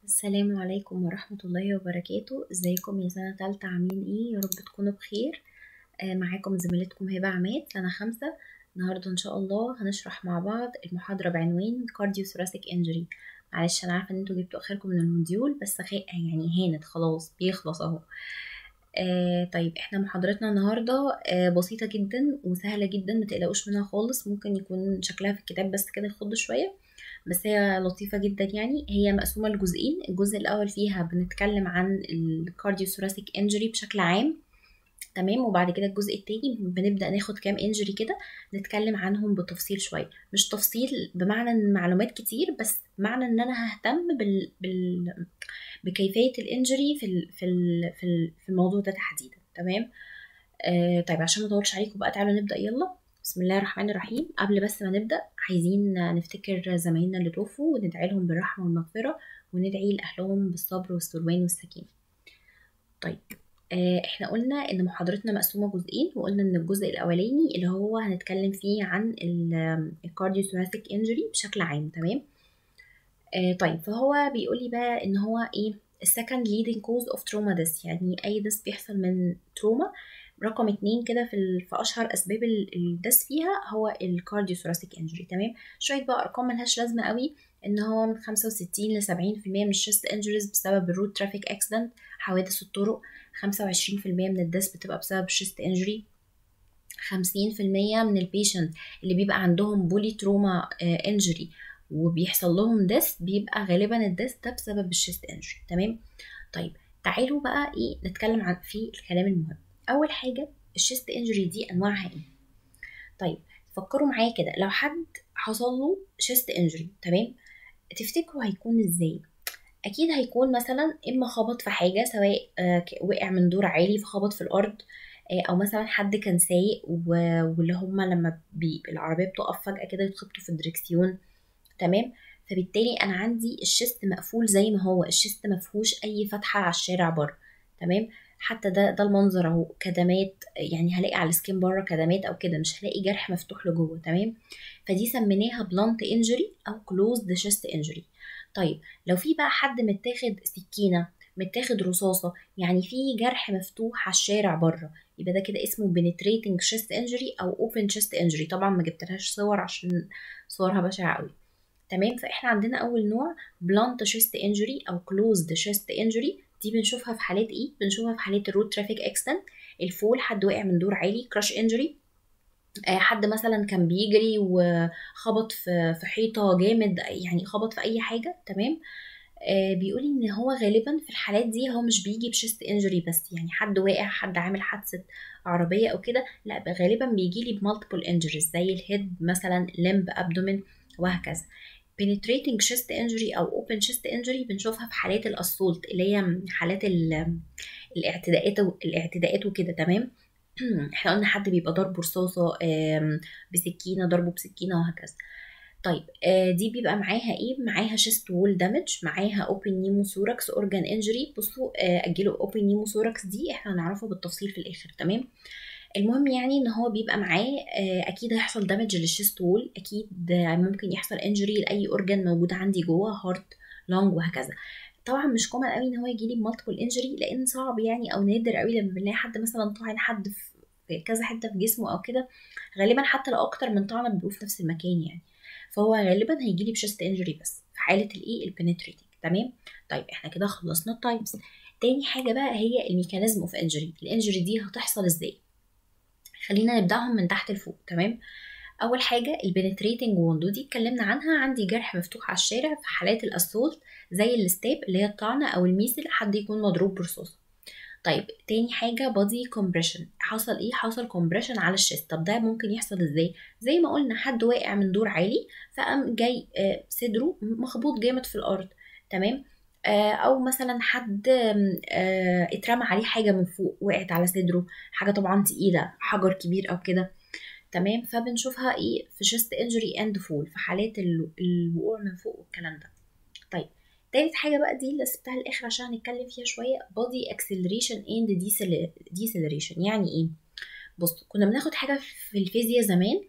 السلام عليكم ورحمة الله وبركاته ازيكم يا سنة تالتة عاملين ايه يا رب تكونوا بخير آه معاكم زميلتكم هبة عماد سنة خمسة النهاردة ان شاء الله هنشرح مع بعض المحاضرة بعنوان كارديو ثوراسيك انجري معلش انا عارفة ان انتوا جبتوا اخركم من الموديول بس خي... يعني هانت خلاص بيخلص اهو آه طيب احنا محاضرتنا النهاردة آه بسيطة جدا وسهلة جدا متقلقوش منها خالص ممكن يكون شكلها في الكتاب بس كده يخض شوية بس هي لطيفة جدا يعني هي مقسومة لجزئين الجزء الأول فيها بنتكلم عن الكارديو ثوراسيك انجري بشكل عام تمام وبعد كده الجزء التاني بنبدأ ناخد كام انجري كده نتكلم عنهم بتفصيل شوية مش تفصيل بمعنى ان معلومات كتير بس معنى ان انا ههتم بال, بال... بكيفية الانجري في ال... في ال... في ال- في الموضوع ده تحديدا تمام آه طيب عشان ما اطولش عليكم بقى تعالوا نبدأ يلا بسم الله الرحمن الرحيم قبل بس ما نبدأ عايزين نفتكر زمايلنا اللي توفوا وندعي لهم بالرحمة والمغفرة وندعي لأهلهم بالصبر والسلوان والسكينة طيب آه، احنا قلنا ان محاضرتنا مقسومة جزئين وقلنا ان الجزء الاولاني اللي هو هنتكلم فيه عن الكارديو ثوراسيك انجري بشكل عام تمام آه، طيب فهو بيقول لي بقى ان هو ايه السكند leading cause of trauma death يعني اي death بيحصل من تروما رقم اتنين كده في, ال... في اشهر اسباب الدس فيها هو الكارديو ثوراسيك انجري تمام شويه بقى ارقام ملهاش لازمه قوي ان هو من 65 ل 70% من الشيست انجريز بسبب الروت ترافيك اكسيدنت حوادث الطرق 25% من الدس بتبقى بسبب الشيست انجري 50% من البيشنت اللي بيبقى عندهم بولي تروما انجري وبيحصل لهم دس بيبقى غالبا الدس ده بسبب الشيست انجري تمام طيب تعالوا بقى ايه نتكلم عن في الكلام المهم اول حاجه الشيست انجري دي انواعها ايه طيب فكروا معايا كده لو حد حصل له شيست انجري تمام تفتكروا هيكون ازاي اكيد هيكون مثلا اما خبط في حاجه سواء آه، ك- وقع من دور عالي فخبط في الارض آه، او مثلا حد كان سايق و- واللي هما لما بي العربيه بتقف فجاه كده يتخبطوا في الدركسيون تمام فبالتالي انا عندي الشيست مقفول زي ما هو الشيست مفهوش اي فتحه على الشارع بره تمام حتى ده ده المنظر اهو كدمات يعني هلاقي على السكين بره كدمات او كده مش هلاقي جرح مفتوح لجوه تمام فدي سميناها بلانت انجري او كلوزد شيست انجري طيب لو في بقى حد متاخد سكينه متاخد رصاصه يعني في جرح مفتوح على الشارع بره يبقى ده كده اسمه penetrating chest injury او open chest injury طبعا ما جبتلهاش صور عشان صورها بشعه قوي تمام فاحنا عندنا اول نوع بلانت شيست انجري او كلوزد شيست انجري دي بنشوفها في حالات ايه بنشوفها في حالات الروت ترافيك اكسيدنت الفول حد وقع من دور عالي كراش انجري حد مثلا كان بيجري وخبط في في حيطه جامد يعني خبط في اي حاجه تمام آه بيقول ان هو غالبا في الحالات دي هو مش بيجي بشيست انجري بس يعني حد واقع حد عامل حادثه عربيه او كده لا غالبا بيجي لي بمالتيبل انجريز زي الهيد مثلا لمب ابدومين وهكذا penetrating chest injury او open chest injury بنشوفها في حالات الاسولت اللي هي حالات ال- الاعتداءات الاعتداءات وكده تمام احنا قلنا حد بيبقى ضربه رصاصه آم، بسكينه ضربه بسكينه وهكذا طيب آه، دي بيبقى معاها ايه معاها شيست وول دامج معاها اوبن نيموثوركس اورجان انجري بصوا آه، اجلوا اوبن نيموثوركس دي احنا هنعرفها بالتفصيل في الاخر تمام المهم يعني ان هو بيبقى معاه آه، اكيد هيحصل دامج للشيست وول اكيد آه، ممكن يحصل انجري لاي اورجان موجود عندي جوه هارت لونج وهكذا طبعا مش كومن قوي ان هو يجي لي بمالتيبل انجري لان صعب يعني او نادر قوي لما بنلاقي حد مثلا طاعن حد في في كذا حته في جسمه او كده غالبا حتى لو اكتر من طعنه بيبقوا في نفس المكان يعني فهو غالبا هيجي لي بشيست انجري بس في حاله الايه البنتريتنج تمام طيب احنا كده خلصنا التايبس تاني حاجه بقى هي الميكانيزم اوف انجري الانجري دي هتحصل ازاي خلينا نبداهم من تحت لفوق تمام اول حاجه البنتريتنج ووند ودي اتكلمنا عنها عندي جرح مفتوح على الشارع في حالات الاسولت زي الستاب اللي هي الطعنه او الميسل حد يكون مضروب برصاصه طيب تاني حاجة body compression حصل ايه حصل compression على الشيست طب ده ممكن يحصل ازاي زي ما قلنا حد واقع من دور عالي فقام جاي آه، صدره مخبوط جامد في الارض تمام آه، او مثلا حد آم، آه، اترمى عليه حاجة من فوق وقعت على صدره حاجة طبعا تقيلة حجر كبير او كده تمام فبنشوفها ايه في شيست انجري اند فول في حالات ال- الوقوع من فوق والكلام ده طيب تالت حاجة بقى دي اللي سبتها للآخر عشان هنتكلم فيها شوية body acceleration and decel- deceleration يعني ايه؟ بص كنا بناخد حاجة في الفيزياء زمان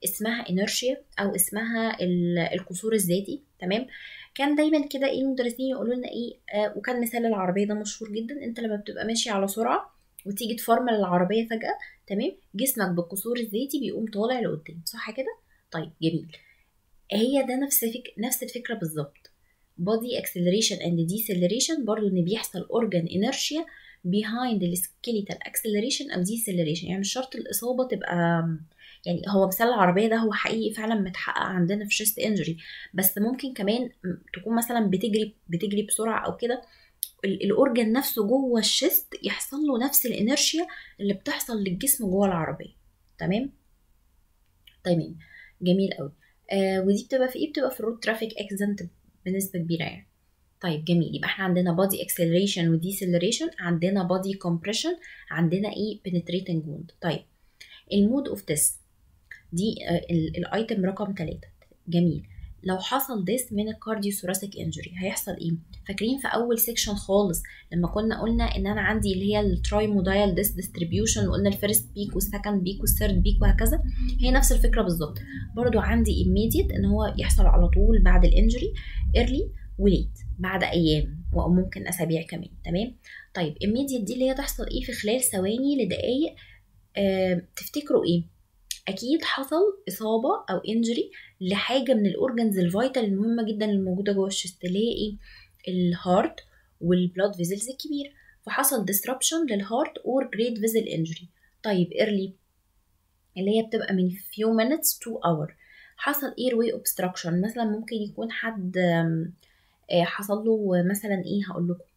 اسمها انرشيا او اسمها ال- القصور الذاتي تمام كان دايما كده ايه المدرسين يقولوا لنا ايه آه وكان مثال العربيه ده مشهور جدا انت لما بتبقى ماشي على سرعه وتيجي تفرمل العربيه فجاه تمام جسمك بالقصور الذاتي بيقوم طالع لقدام صح كده طيب جميل هي ده نفس فك... نفس الفكره بالظبط body acceleration and deceleration برضو ان بيحصل organ inertia behind the skeletal acceleration او deceleration يعني مش شرط الاصابه تبقى يعني هو مثال العربيه ده هو حقيقي فعلا متحقق عندنا في شيست انجري بس ممكن كمان تكون مثلا بتجري بتجري بسرعه او كده ال- الاورجن نفسه جوه الشيست يحصل له نفس الانرشيا اللي بتحصل للجسم جوه العربيه تمام تمام جميل قوي آه ودي بتبقى في ايه بتبقى في الرود ترافيك اكسنت بنسبه كبيره يعني طيب جميل يبقى احنا عندنا body acceleration و deceleration عندنا body compression عندنا ايه penetrating wound طيب المود اوف this دي آه، ال- الايتم رقم ثلاثة جميل لو حصل ديس من الكارديو ثوراسيك انجري هيحصل ايه فاكرين في اول سيكشن خالص لما كنا قلنا ان انا عندي اللي هي الترايمودايل ديس ديستريبيوشن وقلنا الفيرست بيك والسكند بيك والثيرد بيك وهكذا هي نفس الفكره بالظبط برضو عندي immediate ان هو يحصل على طول بعد الانجري early وليت بعد ايام وممكن اسابيع كمان تمام طيب immediate دي اللي هي تحصل ايه في خلال ثواني لدقايق آه تفتكروا ايه اكيد حصل اصابه او انجري لحاجه من الاورجنز الفيتال المهمه جدا الموجوده جوه الشست اللي هي ايه الهارت والبلاد فيزلز الكبير فحصل disruption للهارت اور جريد فيزل انجري طيب early اللي هي بتبقى من few minutes to hour حصل airway obstruction مثلا ممكن يكون حد آم، آه، حصل له مثلا ايه هقول لكم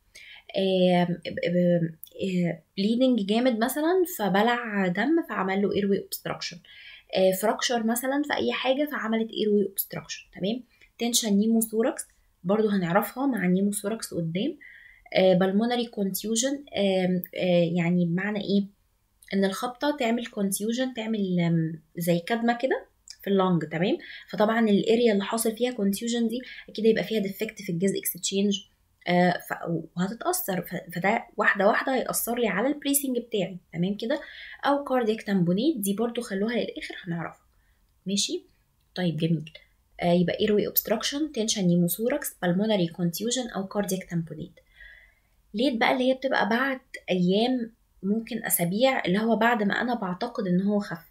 بليدنج جامد مثلا فبلع دم فعمل له ايروي اوبستراكشن فراكشر مثلا في اي حاجه فعملت ايروي اوبستراكشن تمام تنشن نيموثوركس برضو هنعرفها مع النيموثوركس قدام بالمونري كونتيوجن يعني بمعنى ايه ان الخبطه تعمل كونتيوجن تعمل آم، زي كدمه كده في اللنج تمام فطبعا الاريا اللي حاصل فيها كونتيوجن دي اكيد هيبقى فيها ديفكت في الجاز اكستشينج آه، ف- وهتتاثر ف- فده واحده واحده هيأثر لي على البريسنج بتاعي تمام كده او كاردياك تامبونيت دي برضو خلوها للاخر هنعرفها ماشي طيب جميل آه يبقى ايروي اوبستراكشن تنشن نيموثوركس بالمونري كونتيوجن او كاردياك تامبونيت ليت بقى اللي هي بتبقى بعد ايام ممكن اسابيع اللي هو بعد ما انا بعتقد ان هو خف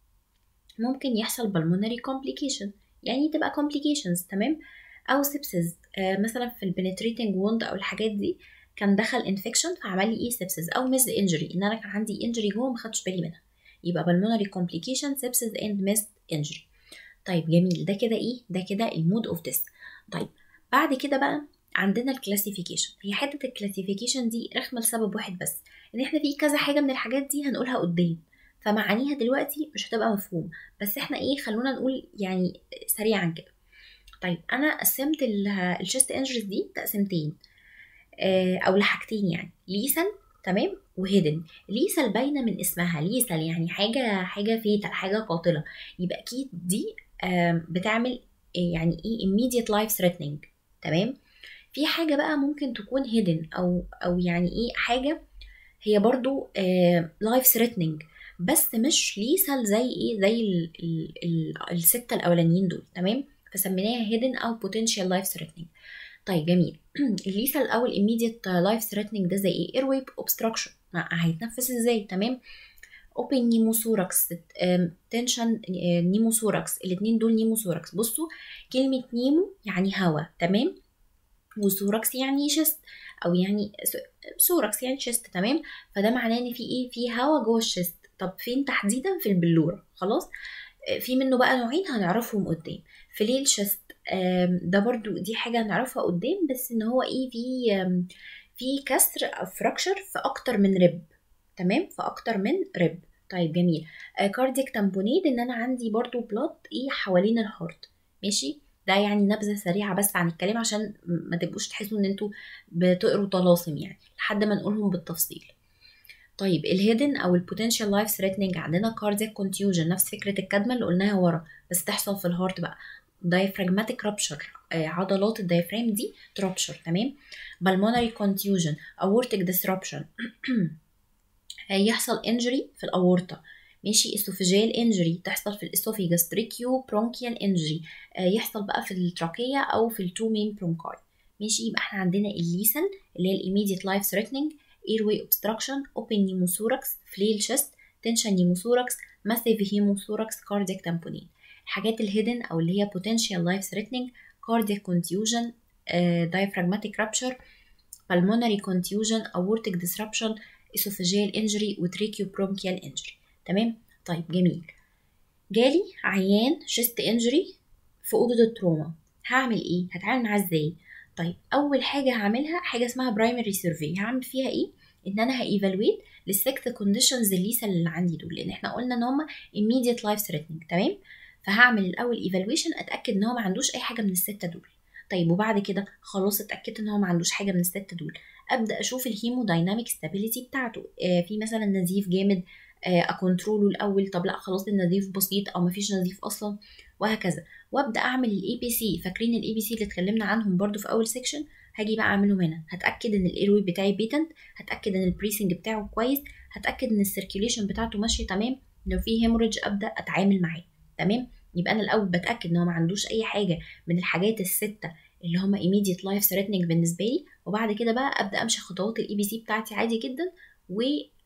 ممكن يحصل بالمونري complication يعني تبقى complications تمام او سيبسز آه مثلا في البنتريتنج ووند او الحاجات دي كان دخل انفكشن فعمل لي ايه سيبسز او ميز انجري ان انا كان عندي انجري جوه ما خدتش بالي منها يبقى بالمونري complication سيبسز اند ميز انجري طيب جميل ده كده ايه ده كده المود اوف ذس طيب بعد كده بقى عندنا الكلاسيفيكيشن هي حته الكلاسيفيكيشن دي رخمه لسبب واحد بس ان احنا في كذا حاجه من الحاجات دي هنقولها قدام فمعانيها دلوقتي مش هتبقى مفهوم بس احنا ايه خلونا نقول يعني سريعا كده طيب انا قسمت الشيست انجريز دي تقسيمتين آه، او لحاجتين يعني ليسل تمام وهيدن ليسل باينه من اسمها ليسل يعني حاجه حاجه فيتال حاجه قاتله يبقى اكيد دي آم، بتعمل يعني ايه immediate life threatening تمام في حاجه بقى ممكن تكون هيدن او او يعني ايه حاجه هي برضو لايف ثريتنينج بس مش ليسال زي ايه زي ال ال ال الستة الاولانيين دول تمام فسميناها هيدن او potential life threatening طيب جميل الليسال او immediate life threatening ده زي ايه airway obstruction ما هيتنفس ازاي تمام open نيموثوركس تنشن نيموثوركس الاتنين دول نيموثوركس بصوا كلمة نيمو يعني هوا تمام وثوركس يعني شست او يعني ثوركس يعني شست تمام فده معناه ان في ايه في هوا جوه الشست طب فين تحديدا في البلوره خلاص في منه بقى نوعين هنعرفهم قدام في ليه الشست ده برضو دي حاجه هنعرفها قدام بس ان هو ايه في في كسر او فراكشر في اكتر من رب تمام في اكتر من رب طيب جميل كاردياك تامبونيد ان انا عندي برضو بلاد ايه حوالين الهارت ماشي ده يعني نبذه سريعه بس عن الكلام عشان ما تبقوش تحسوا ان انتوا بتقروا طلاسم يعني لحد ما نقولهم بالتفصيل طيب الهيدن او البوتنشال لايف ثريتنينج عندنا كاردياك كونتيوجن نفس فكره الكدمه اللي قلناها ورا بس تحصل في الهارت بقى diaphragmatic rupture آه عضلات الدايفرام دي ترابشر تمام بالمونري كونتيوجن aortic disruption هيحصل انجري في الاورطه ماشي اسوفيجيال انجري تحصل في الاسوفيجاس تريكيو برونكيال انجري يحصل بقى في التراكيه او في التو مين برونكاي ماشي يبقى احنا عندنا الليسن اللي هي الايميديت لايف ثريتنينج ايرواي اوبستراكشن اوبن نيموثوركس فليل شيست تنشن نيموثوركس ماسيف هيموثوركس كاردياك تامبونين الحاجات الهيدن او اللي هي potential life threatening cardiac contusion uh, diaphragmatic rupture pulmonary contusion aortic disruption esophageal injury وtracheobronchial injury تمام طيب جميل جالي عيان شيست انجري في اوضه التروما هعمل ايه هتعامل معاه ازاي طيب اول حاجه هعملها حاجه اسمها برايمري سيرفي هعمل فيها ايه ان انا هايفالويت للسكس كونديشنز الليسا اللي عندي دول لان احنا قلنا ان هم immediate life threatening تمام فهعمل الاول ايفالويشن اتاكد ان هو ما عندوش اي حاجه من السته دول طيب وبعد كده خلاص اتاكدت ان هو ما عندوش حاجه من السته دول ابدا اشوف الهيمو دايناميك ستابيليتي بتاعته آه في مثلا نزيف جامد آه اكونتروله الاول طب لا خلاص النزيف بسيط او ما فيش نزيف اصلا وهكذا وابدا اعمل الاي بي سي فاكرين الاي بي سي اللي اتكلمنا عنهم برده في اول سيكشن هاجي بقى اعملهم هنا هتاكد ان الايروي بتاعي بيتنت هتاكد ان البريسنج بتاعه كويس هتاكد ان السيركيوليشن بتاعته ماشيه تمام لو في هيموريدج ابدا اتعامل معاه تمام يبقى انا الاول بتاكد ان هو ما عندوش اي حاجه من الحاجات السته اللي هم immediate life threatening بالنسبه لي وبعد كده بقى ابدا امشي خطوات الاي بي سي بتاعتي عادي جدا و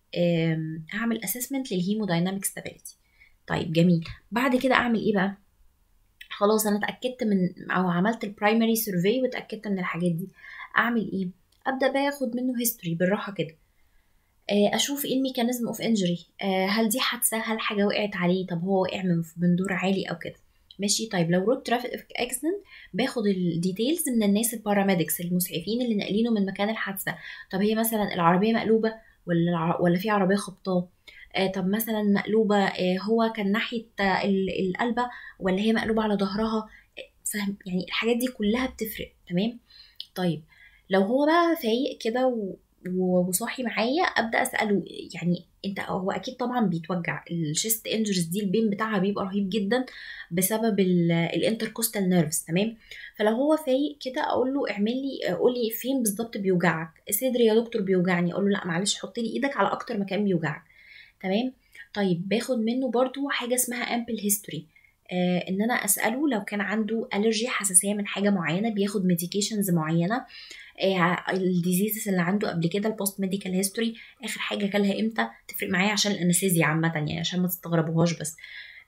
اعمل اسسمنت للهيمودايناميك ستابيليتي طيب جميل بعد كده اعمل ايه بقى خلاص انا اتاكدت من او عملت البرايمري سيرفي واتاكدت من الحاجات دي اعمل ايه ابدا بقى اخد منه هيستوري بالراحه كده اشوف ايه الميكانيزم اوف انجري هل دي حادثه هل حاجه وقعت عليه طب هو وقع من دور عالي او كده ماشي طيب لو رود ترافيك اكسيدنت باخد الديتيلز من الناس الباراميدكس المسعفين اللي ناقلينه من مكان الحادثه طب هي مثلا العربيه مقلوبه ولا الع... ولا في عربيه خبطاه آه طب مثلا مقلوبه آه هو كان ناحيه آه القلبه ولا هي مقلوبه على ظهرها فاهم يعني الحاجات دي كلها بتفرق تمام طيب لو هو بقى فايق كده و... وصاحي معايا ابدا اساله يعني انت هو اكيد طبعا بيتوجع الشيست انجرز دي البين بتاعها بيبقى رهيب جدا بسبب الانتركوستال نيرفز تمام فلو هو فايق كده اقول له اعمل لي قول لي فين بالظبط بيوجعك صدري يا دكتور بيوجعني اقول له لا معلش حط لي ايدك على اكتر مكان بيوجعك تمام طيب باخد منه برضو حاجه اسمها امبل هيستوري آه ان انا اساله لو كان عنده الرجي حساسيه من حاجه معينه بياخد ميديكيشنز معينه الديزيزز اللي عنده قبل كده البوست ميديكال هيستوري اخر حاجه كلها امتى تفرق معايا عشان الانستيزيا عامه يعني عشان ما تستغربوهاش بس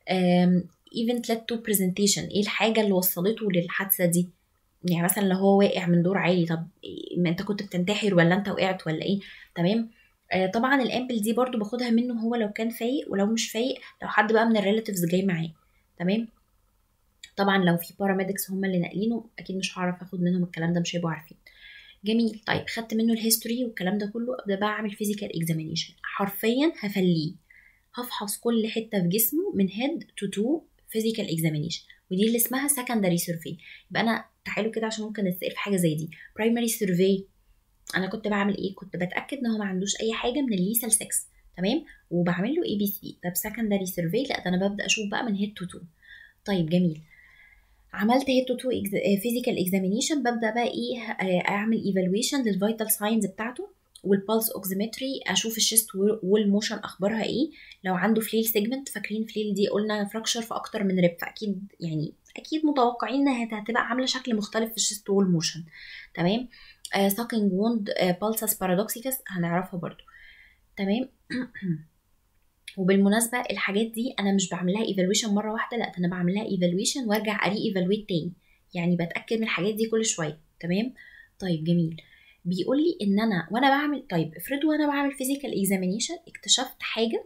ايفنت ليد تو برزنتيشن ايه الحاجه اللي وصلته للحادثه دي يعني مثلا لو هو واقع من دور عالي طب ما انت كنت بتنتحر ولا انت وقعت ولا ايه تمام آه طبعا الامبل دي برضو باخدها منه هو لو كان فايق ولو مش فايق لو حد بقى من الريلاتيفز جاي معاه تمام طبعا لو في باراميدكس هم اللي ناقلينه اكيد مش هعرف اخد منهم الكلام ده مش هيبقوا عارفين جميل طيب خدت منه الهيستوري والكلام ده كله ابدا بقى اعمل فيزيكال اكزامينيشن حرفيا هفليه هفحص كل حته في جسمه من هيد تو تو فيزيكال اكزامينيشن ودي اللي اسمها سكندري سيرفي يبقى انا تعالوا كده عشان ممكن نتسال في حاجه زي دي برايمري سيرفي انا كنت بعمل ايه كنت بتاكد ان هو ما عندوش اي حاجه من الليسال 6 تمام وبعمل له اي بي سي طب سكندري سيرفي لا ده انا ببدا اشوف بقى من هيد تو تو طيب جميل عملت هيد تو تو فيزيكال اكزامينيشن ببدا بقى ايه اعمل ايفالويشن للفيتال ساينز بتاعته والبلس اوكسيمتري اشوف الشيست والموشن اخبارها ايه لو عنده فليل سيجمنت فاكرين فليل دي قلنا فراكشر في اكتر من ريب فاكيد يعني اكيد متوقعين انها هتبقى عامله شكل مختلف في الشيست والموشن تمام ساكينج ووند بالسس بارادوكسيكس هنعرفها برضو تمام وبالمناسبه الحاجات دي انا مش بعمل لها ايفالويشن مره واحده لا انا بعمل لها ايفالويشن وارجع اري ايفالويت تاني يعني بتاكد من الحاجات دي كل شويه تمام طيب جميل بيقول لي ان انا وانا بعمل طيب افرضوا وانا بعمل فيزيكال اكزامينيشن اكتشفت حاجه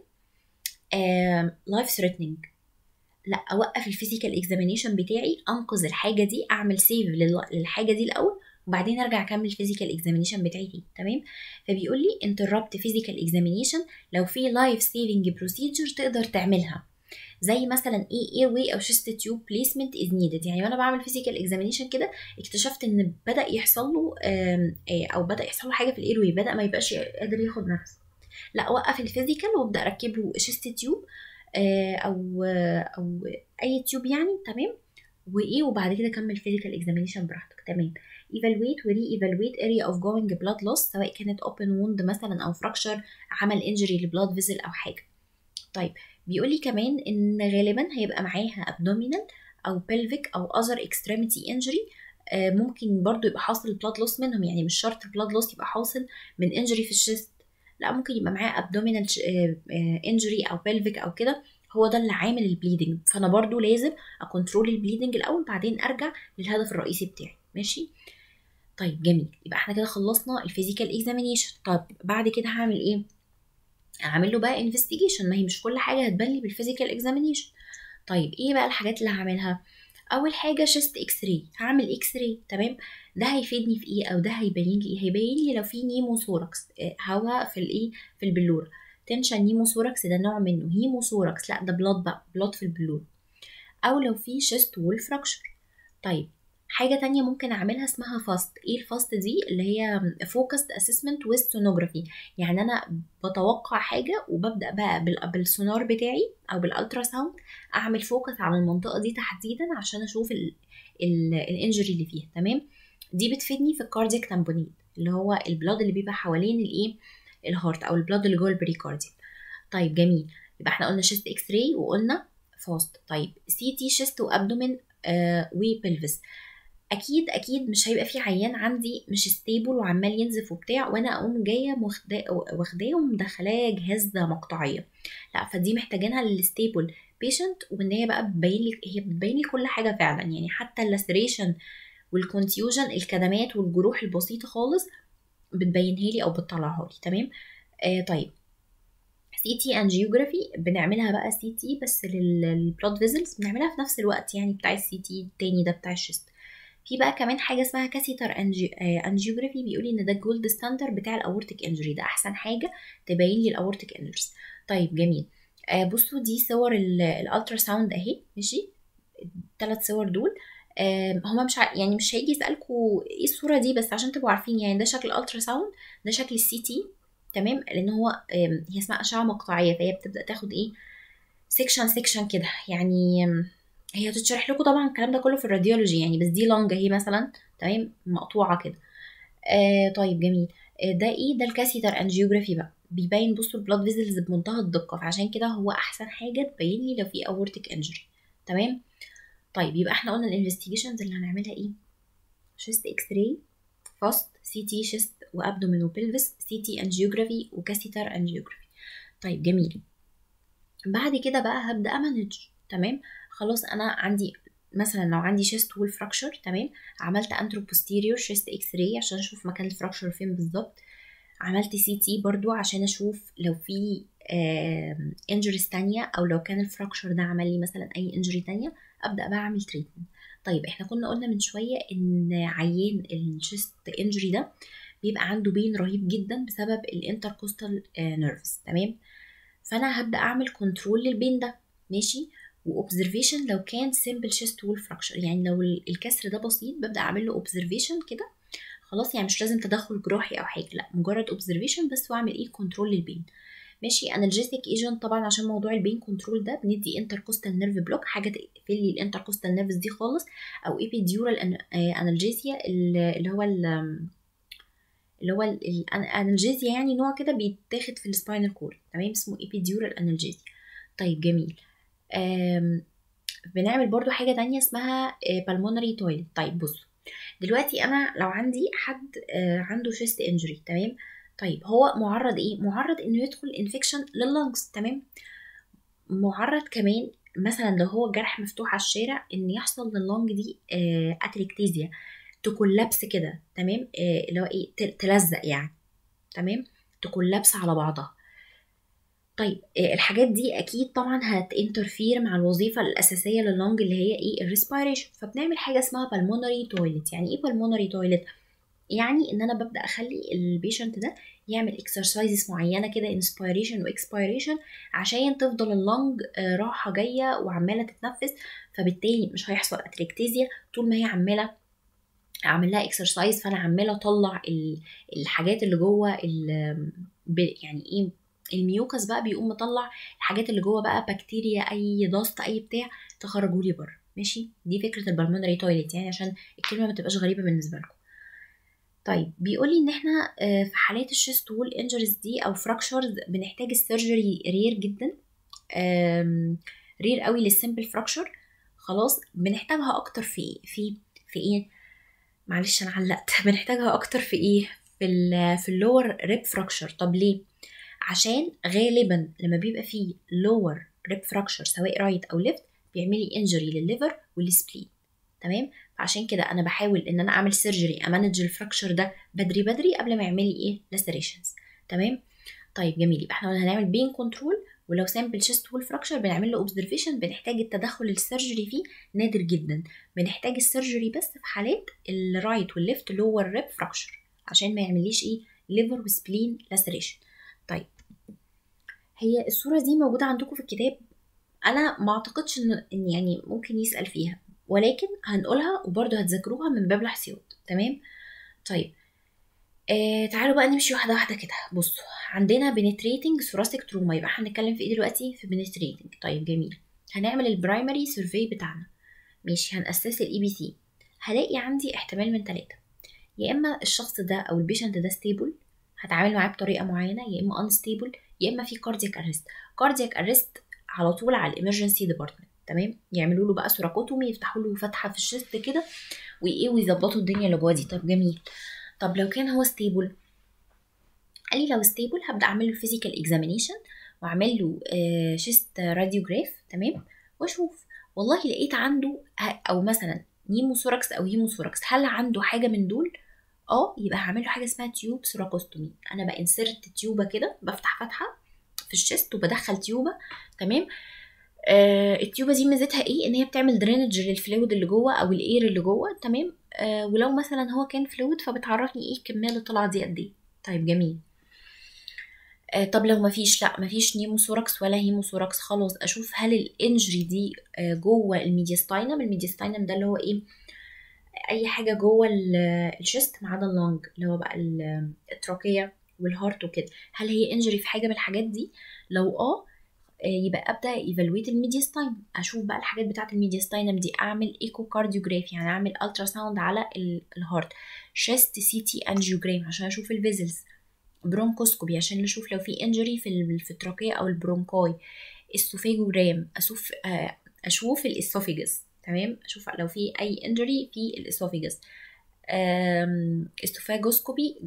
لايف ثريتنينج لا اوقف الفيزيكال اكزامينيشن بتاعي انقذ الحاجه دي اعمل سيف للحاجه دي الاول وبعدين ارجع اكمل الفيزيكال اكزامينيشن بتاعي تاني تمام فبيقول لي انتربت فيزيكال اكزامينيشن لو في لايف سيفنج بروسيجر تقدر تعملها زي مثلا ايه اير واي او شيست تيوب بليسمنت از نيدد يعني وانا بعمل فيزيكال اكزامينيشن كده اكتشفت ان بدا يحصل له او بدا يحصل له حاجه في الاير واي بدا ما يبقاش قادر ياخد نفس لا اوقف الفيزيكال وابدا اركب له شيست تيوب او او اي تيوب يعني تمام وايه وبعد كده كمل فيزيكال اكزامينيشن براحتك تمام evaluate و re-evaluate area of going blood loss سواء كانت open wound مثلا او fracture عمل injury لبلاد فيزل او حاجه طيب بيقول لي كمان ان غالبا هيبقى معاها abdominal او pelvic او other extremity injury آه، ممكن برضو يبقى حاصل blood loss منهم يعني مش شرط blood loss يبقى حاصل من injury في الشيست لا ممكن يبقى معاه abdominal ش- آه، آه، injury او pelvic او كده هو ده اللي عامل البليدنج فانا برضو لازم اكونترول البليدنج الاول بعدين ارجع للهدف الرئيسي بتاعي ماشي طيب جميل يبقى احنا كده خلصنا الفيزيكال اكزامينيشن طب بعد كده هعمل ايه هعمل له بقى انفستيجيشن ما هي مش كل حاجه هتبان لي بالفيزيكال اكزامينيشن طيب ايه بقى الحاجات اللي هعملها اول حاجه شيست اكس راي هعمل اكس راي تمام ده هيفيدني في ايه او ده هيبين لي إيه؟ هيبين لي لو في نيموثوركس آه، هواء في الايه في البلوره تنشن نيموثوركس ده نوع منه هيموثوركس لا ده بلاد بقى بلاد في البلوره او لو في شيست وول فراكشر طيب حاجة تانية ممكن أعملها اسمها فاست إيه الفاست دي اللي هي فوكسد أسسمنت with sonography يعني أنا بتوقع حاجة وببدأ بقى بال- بالسونار بتاعي أو بالألترا ساوند أعمل فوكس على المنطقة دي تحديدا عشان أشوف الانجري اللي فيها تمام دي بتفيدني في الكاردياك تامبونيد اللي هو البلاد اللي بيبقى حوالين الايه الهارت او البلاد اللي جوه البريكارديوم طيب جميل يبقى احنا قلنا شيست اكس راي وقلنا فاست طيب سي تي شيست وابدومين آه وبلفس اكيد اكيد مش هيبقى في عيان عندي مش ستيبل وعمال ينزف وبتاع وانا اقوم جايه واخداه واخداه ومدخلاه جهاز مقطعيه لا فدي محتاجينها للستيبل بيشنت وان هي بقى بتبين لي هي بتبين لي كل حاجه فعلا يعني حتى اللاسريشن والكونتيوجن الكدمات والجروح البسيطه خالص بتبينها لي او بتطلعها لي تمام آه طيب سي تي انجيوجرافي بنعملها بقى سي تي بس للبلود فيزلز بنعملها في نفس الوقت يعني بتاع السي تي التاني ده بتاع الشيست في بقى كمان حاجه اسمها كاسيتر انجيوجرافي بيقول ان ده الجولد ستاندر بتاع الاورتيك انجري ده احسن حاجه تبين لي الاورتيك انجريز طيب جميل آه بصوا دي صور الالترا ساوند اهي ماشي الثلاث صور دول آه هما مش ع... يعني مش هيجي يسالكوا ايه الصوره دي بس عشان تبقوا عارفين يعني ده شكل الالترا ساوند ده شكل السي تي تمام لان هو آه هي اسمها اشعه مقطعيه فهي بتبدا تاخد ايه سيكشن سيكشن كده يعني هي هتتشرح لكم طبعا الكلام ده كله في الراديولوجي يعني بس دي لونج اهي مثلا تمام مقطوعه كده آه طيب جميل آه ده ايه ده الكاسيتر انجيوجرافي بقى بيبين بصوا البلاد فيزلز بمنتهى الدقه فعشان كده هو احسن حاجه تبين لي لو في اورتيك انجري تمام طيب يبقى احنا قلنا الانفستيجيشنز اللي هنعملها ايه شيست اكس راي فاست سي تي شيست وابدومين وبلفس سي تي انجيوجرافي وكاسيتر انجيوجرافي طيب جميل بعد كده بقى هبدا امانج تمام خلاص انا عندي مثلا لو عندي شيست وول فراكشر تمام عملت انترو بوستيريور شيست اكس راي عشان اشوف مكان الفراكشر فين بالظبط عملت سي تي برضو عشان اشوف لو في انجريز تانية او لو كان الفراكشر ده عمل لي مثلا اي انجري تانية ابدا بقى اعمل تريتمنت طيب احنا كنا قلنا من شويه ان عيان الشيست انجري ده بيبقى عنده بين رهيب جدا بسبب الانتركوستال نيرفز تمام فانا هبدا اعمل كنترول للبين ده ماشي واوبزرفيشن لو كان سيمبل شيست وول فراكشر يعني لو الكسر ده بسيط ببدا اعمل له اوبزرفيشن كده خلاص يعني مش لازم تدخل جراحي او حاجه لا مجرد اوبزرفيشن بس واعمل ايه كنترول للبين ماشي انالجيستيك ايجنت طبعا عشان موضوع البين كنترول ده بندي انتركوستال نيرف بلوك حاجه تقفل لي الانتركوستال نيرفز دي خالص او ايبيديورال انالجيزيا اللي هو اللي هو الانالجيزيا يعني نوع كده بيتاخد في السباينال كورد تمام اسمه ايبيديورال انالجيزيا طيب جميل بنعمل برضو حاجه تانية اسمها بالمونري تويلت طيب بصوا دلوقتي انا لو عندي حد عنده شيست انجري تمام طيب هو معرض ايه معرض انه يدخل انفكشن لللنجز تمام معرض كمان مثلا لو هو جرح مفتوح على الشارع ان يحصل لللنج دي اتريكتيزيا تكولابس كده تمام اللي هو ايه تلزق يعني تمام تكولابس على بعضها طيب الحاجات دي اكيد طبعا هتانترفير مع الوظيفه الاساسيه لللنج اللي هي ايه الريسبيريشن فبنعمل حاجه اسمها بالمونري تويلت يعني ايه بالمونري تويلت يعني ان انا ببدا اخلي البيشنت ده يعمل اكسرسايزز معينه كده انسبيريشن واكسبيريشن عشان تفضل اللنج راحه جايه وعماله تتنفس فبالتالي مش هيحصل اتريكتيزيا طول ما هي عماله اعمل لها اكسرسايز فانا عماله اطلع الحاجات اللي جوه يعني ايه الميوكس بقى بيقوم مطلع الحاجات اللي جوه بقى بكتيريا اي ضغط اي بتاع تخرجوا لي بره ماشي دي فكره البلمونري تويلت يعني عشان الكلمه ما تبقاش غريبه بالنسبه لكم طيب بيقول لي ان احنا في حالات الشيست وول انجريز دي او فراكشرز بنحتاج السيرجري رير جدا رير قوي للسمبل فراكشر خلاص بنحتاجها اكتر في ايه في في ايه معلش انا علقت بنحتاجها اكتر في ايه في ال في اللور ريب فراكشر طب ليه عشان غالبا لما بيبقى فيه لور ريب فراكشر سواء رايت او ليفت بيعمل لي انجري للليفر والسبلين تمام فعشان كده انا بحاول ان انا اعمل سيرجري امانج الفراكشر ده بدري بدري قبل ما يعمل لي ايه لاسريشنز تمام طيب جميل يبقى احنا هنعمل بين كنترول ولو سامبل شيست وول فراكشر بنعمل له اوبزرفيشن بنحتاج التدخل السيرجري فيه نادر جدا بنحتاج السيرجري بس في حالات الرايت والليفت لور ريب فراكشر عشان ما يعمليش ايه ليفر وسبلين لاسريشن طيب هي الصوره دي موجوده عندكم في الكتاب انا ما اعتقدش ان يعني ممكن يسال فيها ولكن هنقولها وبرضه هتذاكروها من باب الاحتياط تمام طيب آه تعالوا بقى نمشي واحده واحده كده بصوا عندنا بنتريتنج ثوراسيك تروما يبقى احنا هنتكلم في ايه دلوقتي في بنتريتنج طيب جميل هنعمل البرايمري سيرفي بتاعنا ماشي هنأسس الاي بي سي هلاقي عندي احتمال من ثلاثة يا اما الشخص ده او البيشنت ده ستيبل هتعامل معاه بطريقه معينه يا اما انستيبل يا اما في كاردياك ارست كاردياك ارست على طول على الامرجنسي ديبارتمنت تمام يعملوا له بقى سوراكوتومي يفتحوا له فتحه في الشست كده وايه ويظبطوا الدنيا اللي جوه دي طب جميل طب لو كان هو ستيبل قال لي لو ستيبل هبدا اعمل له فيزيكال اكزامينيشن واعمل له شيست راديوجراف تمام واشوف والله لقيت عنده او مثلا نيموثوركس او هيموثوركس هل عنده حاجه من دول اه يبقى هعمل له حاجه اسمها تيوب سوراكوستومي انا بانسرت تيوبه كده بفتح فتحه في الشيست وبدخل تيوبه تمام آه التيوبه دي ميزتها ايه ان هي بتعمل درينج للفلويد اللي جوه او الاير اللي جوه تمام آه ولو مثلا هو كان فلويد فبتعرفني ايه الكميه اللي طالعه دي قد ايه طيب جميل آه طب لو مفيش لا مفيش نيموثوركس ولا هيموثوركس خلاص اشوف هل الانجري دي آه جوه الميدياستاينم الميدياستاينم ده اللي هو ايه اي حاجه جوه الشيست ما عدا اللنج اللي هو بقى التراكيه والهارت وكده هل هي انجري في حاجه من الحاجات دي لو اه يبقى ابدا ايفالويت الميدياستاينم اشوف بقى الحاجات بتاعه الميدياستاينم دي اعمل ايكو كارديوجراف يعني اعمل الترا ساوند على الهارت شيست سي تي انجيوجرام عشان اشوف الفيزلز برونكوسكوبي عشان نشوف لو في انجري في في التراكيه او البرونكاي اسوفيجوجرام اشوف اشوف الاسوفيجس تمام اشوف لو في اي انجري في الاسوفيجس استوفاجوسكوبي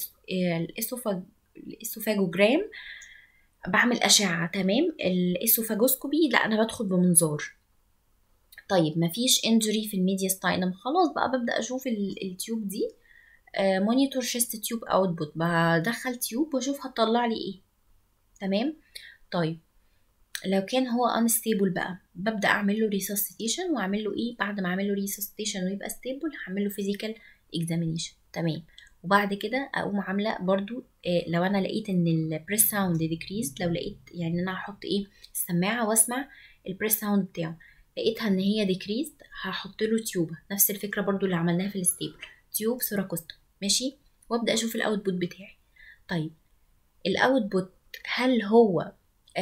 الاسوفاجوجرام بعمل اشعه تمام الاسوفاجوسكوبي لا انا بدخل بمنظار طيب مفيش انجري في الميدياستاينم خلاص بقى ببدا اشوف التيوب دي مونيتور شيست تيوب اوتبوت بدخل تيوب واشوف هتطلع لي ايه تمام طيب لو كان هو انستيبل بقى ببدا اعمل له ريسوسيتيشن واعمل له ايه بعد ما اعمل له ريسوسيتيشن ويبقى ستيبل هعمل له فيزيكال اكزامينيشن تمام وبعد كده اقوم عامله برضو إيه لو انا لقيت ان البريس ساوند ديكريز لو لقيت يعني انا هحط ايه السماعه واسمع البريس ساوند بتاعه لقيتها ان هي ديكريز هحط له تيوبه نفس الفكره برضو اللي عملناها في الستيبل تيوب سوراكوستو ماشي وابدا اشوف الاوتبوت بتاعي طيب الاوتبوت هل هو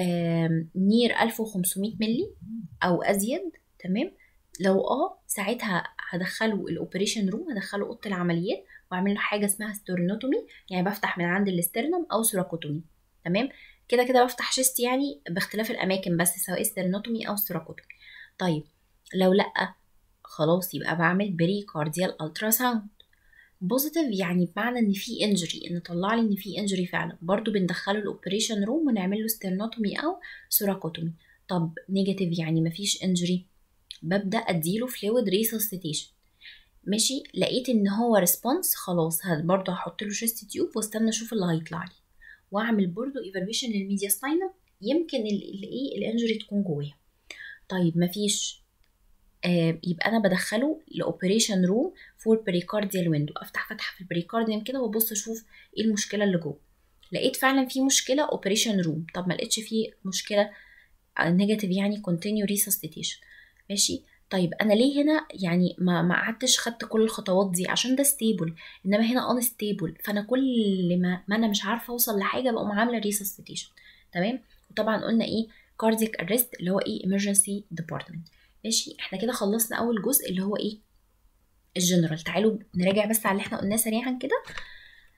نير 1500 ملي او ازيد تمام لو اه ساعتها هدخله الاوبريشن روم هدخله اوضه العمليات واعمل له حاجه اسمها ستورنوتومي يعني بفتح من عند الاسترنم او سوراكوتومي تمام كده كده بفتح شيست يعني باختلاف الاماكن بس سواء سترنوتومي او سوراكوتومي طيب لو لا خلاص يبقى بعمل بري كارديال الترا ساوند بوزيتيف يعني بمعنى ان في انجري ان طلع لي ان في انجري فعلا برضو بندخله الاوبريشن روم ونعمل له سترنوتومي او سوراكوتومي طب نيجاتيف يعني مفيش انجري ببدا اديله فلويد ريسوسيتيشن ماشي لقيت ان هو ريسبونس خلاص برضه هحط له شيست تيوب واستنى اشوف اللي هيطلع لي واعمل برضه ايفالويشن للميدياستاينم يمكن الايه الانجري تكون جواها طيب مفيش آه يبقى انا بدخله لاوبريشن روم فور بريكارديال ويندو افتح فتحه في البريكارديوم كده وابص اشوف ايه المشكله اللي جوه لقيت فعلا في مشكله اوبريشن روم طب ما لقيتش فيه مشكله نيجاتيف يعني كونتينيو ريسستيشن ماشي طيب انا ليه هنا يعني ما ما قعدتش خدت كل الخطوات دي عشان ده ستيبل انما هنا ان ستيبل فانا كل ما, ما انا مش عارفه اوصل لحاجه بقوم عامله ريسستيشن تمام وطبعا قلنا ايه كاردياك ارست اللي هو ايه emergency ديبارتمنت ماشي احنا كده خلصنا اول جزء اللي هو ايه الجنرال تعالوا نراجع بس على اللي احنا قلناه سريعا كده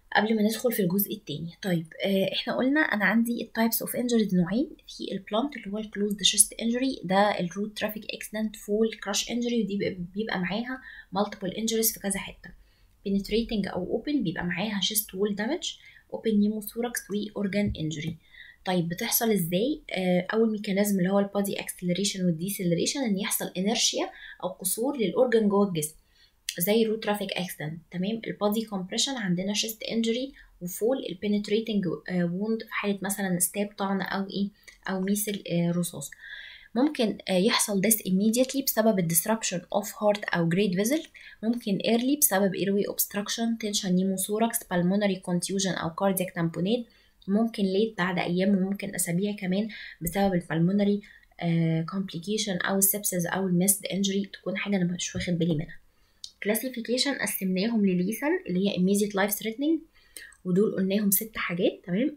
قبل ما ندخل في الجزء التاني طيب آه احنا قلنا انا عندي التايبس اوف انجريز نوعين في البلانت اللي هو الكلوزد شيست انجري ده الروت ترافيك اكسيدنت فول كراش انجري ودي بيبقى معاها مالتيبل انجريز في كذا حته penetrating او اوبن بيبقى معاها شيست وول دامج اوبن نيموثوركس واورجان انجري طيب بتحصل ازاي آه اول ميكانيزم اللي هو البادي اكسلريشن والديسلريشن ان يحصل انرشيا او قصور للاورجان جوه الجسم زي روت ترافيك اكسيدنت تمام البادي كومبريشن عندنا شيست انجري وفول البينتريتنج ووند في حاله مثلا ستاب طعن او ايه او ميسل آه رصاص ممكن آه يحصل this immediately بسبب الديسربشن اوف هارت او جريد فيزل ممكن early بسبب airway obstruction tension pneumothorax pulmonary contusion او cardiac tamponade ممكن ليت بعد ايام وممكن اسابيع كمان بسبب البلمونري كومبليكيشن او السبسز او الميسد انجري تكون حاجه انا مش واخد بالي منها كلاسيفيكيشن قسمناهم لليسل اللي هي immediate life threatening ودول قلناهم ست حاجات تمام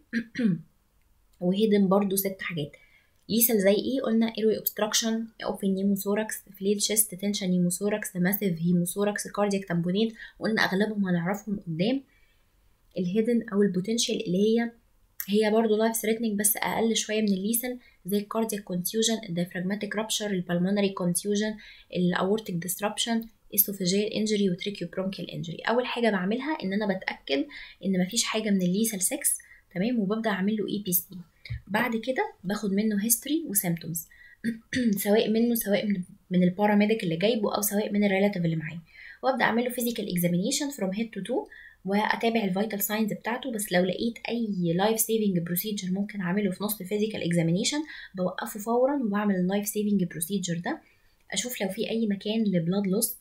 وهيدن برضو ست حاجات ليسل زي ايه قلنا airway obstruction open pneumothorax فليل chest tension pneumothorax massive hemothorax cardiac tamponade قلنا اغلبهم هنعرفهم قدام الهيدن او البوتنشال اللي هي هي برضه لايف ثريتنينج بس اقل شويه من الليسل زي الكاردياك كونتيوجن الديافراجماتيك رابشر البلمونري كونتيوجن الاورتيك ديسربشن اسوفيجيال انجري وتريكيو برونكيال انجري اول حاجه بعملها ان انا بتاكد ان مفيش حاجه من الليسل 6 تمام وببدا اعمل له اي بي سي بعد كده باخد منه هيستوري وسيمتومز سواء منه سواء من, من الباراميديك اللي جايبه او سواء من الريلاتيف اللي معاه وابدا اعمل له فيزيكال اكزامينيشن فروم هيد تو تو واتابع الفيتال ساينز بتاعته بس لو لقيت اي لايف سيفنج بروسيجر ممكن اعمله في نص الفيزيكال اكزامينيشن بوقفه فورا وبعمل اللايف سيفنج بروسيجر ده اشوف لو في اي مكان لبلاد لوس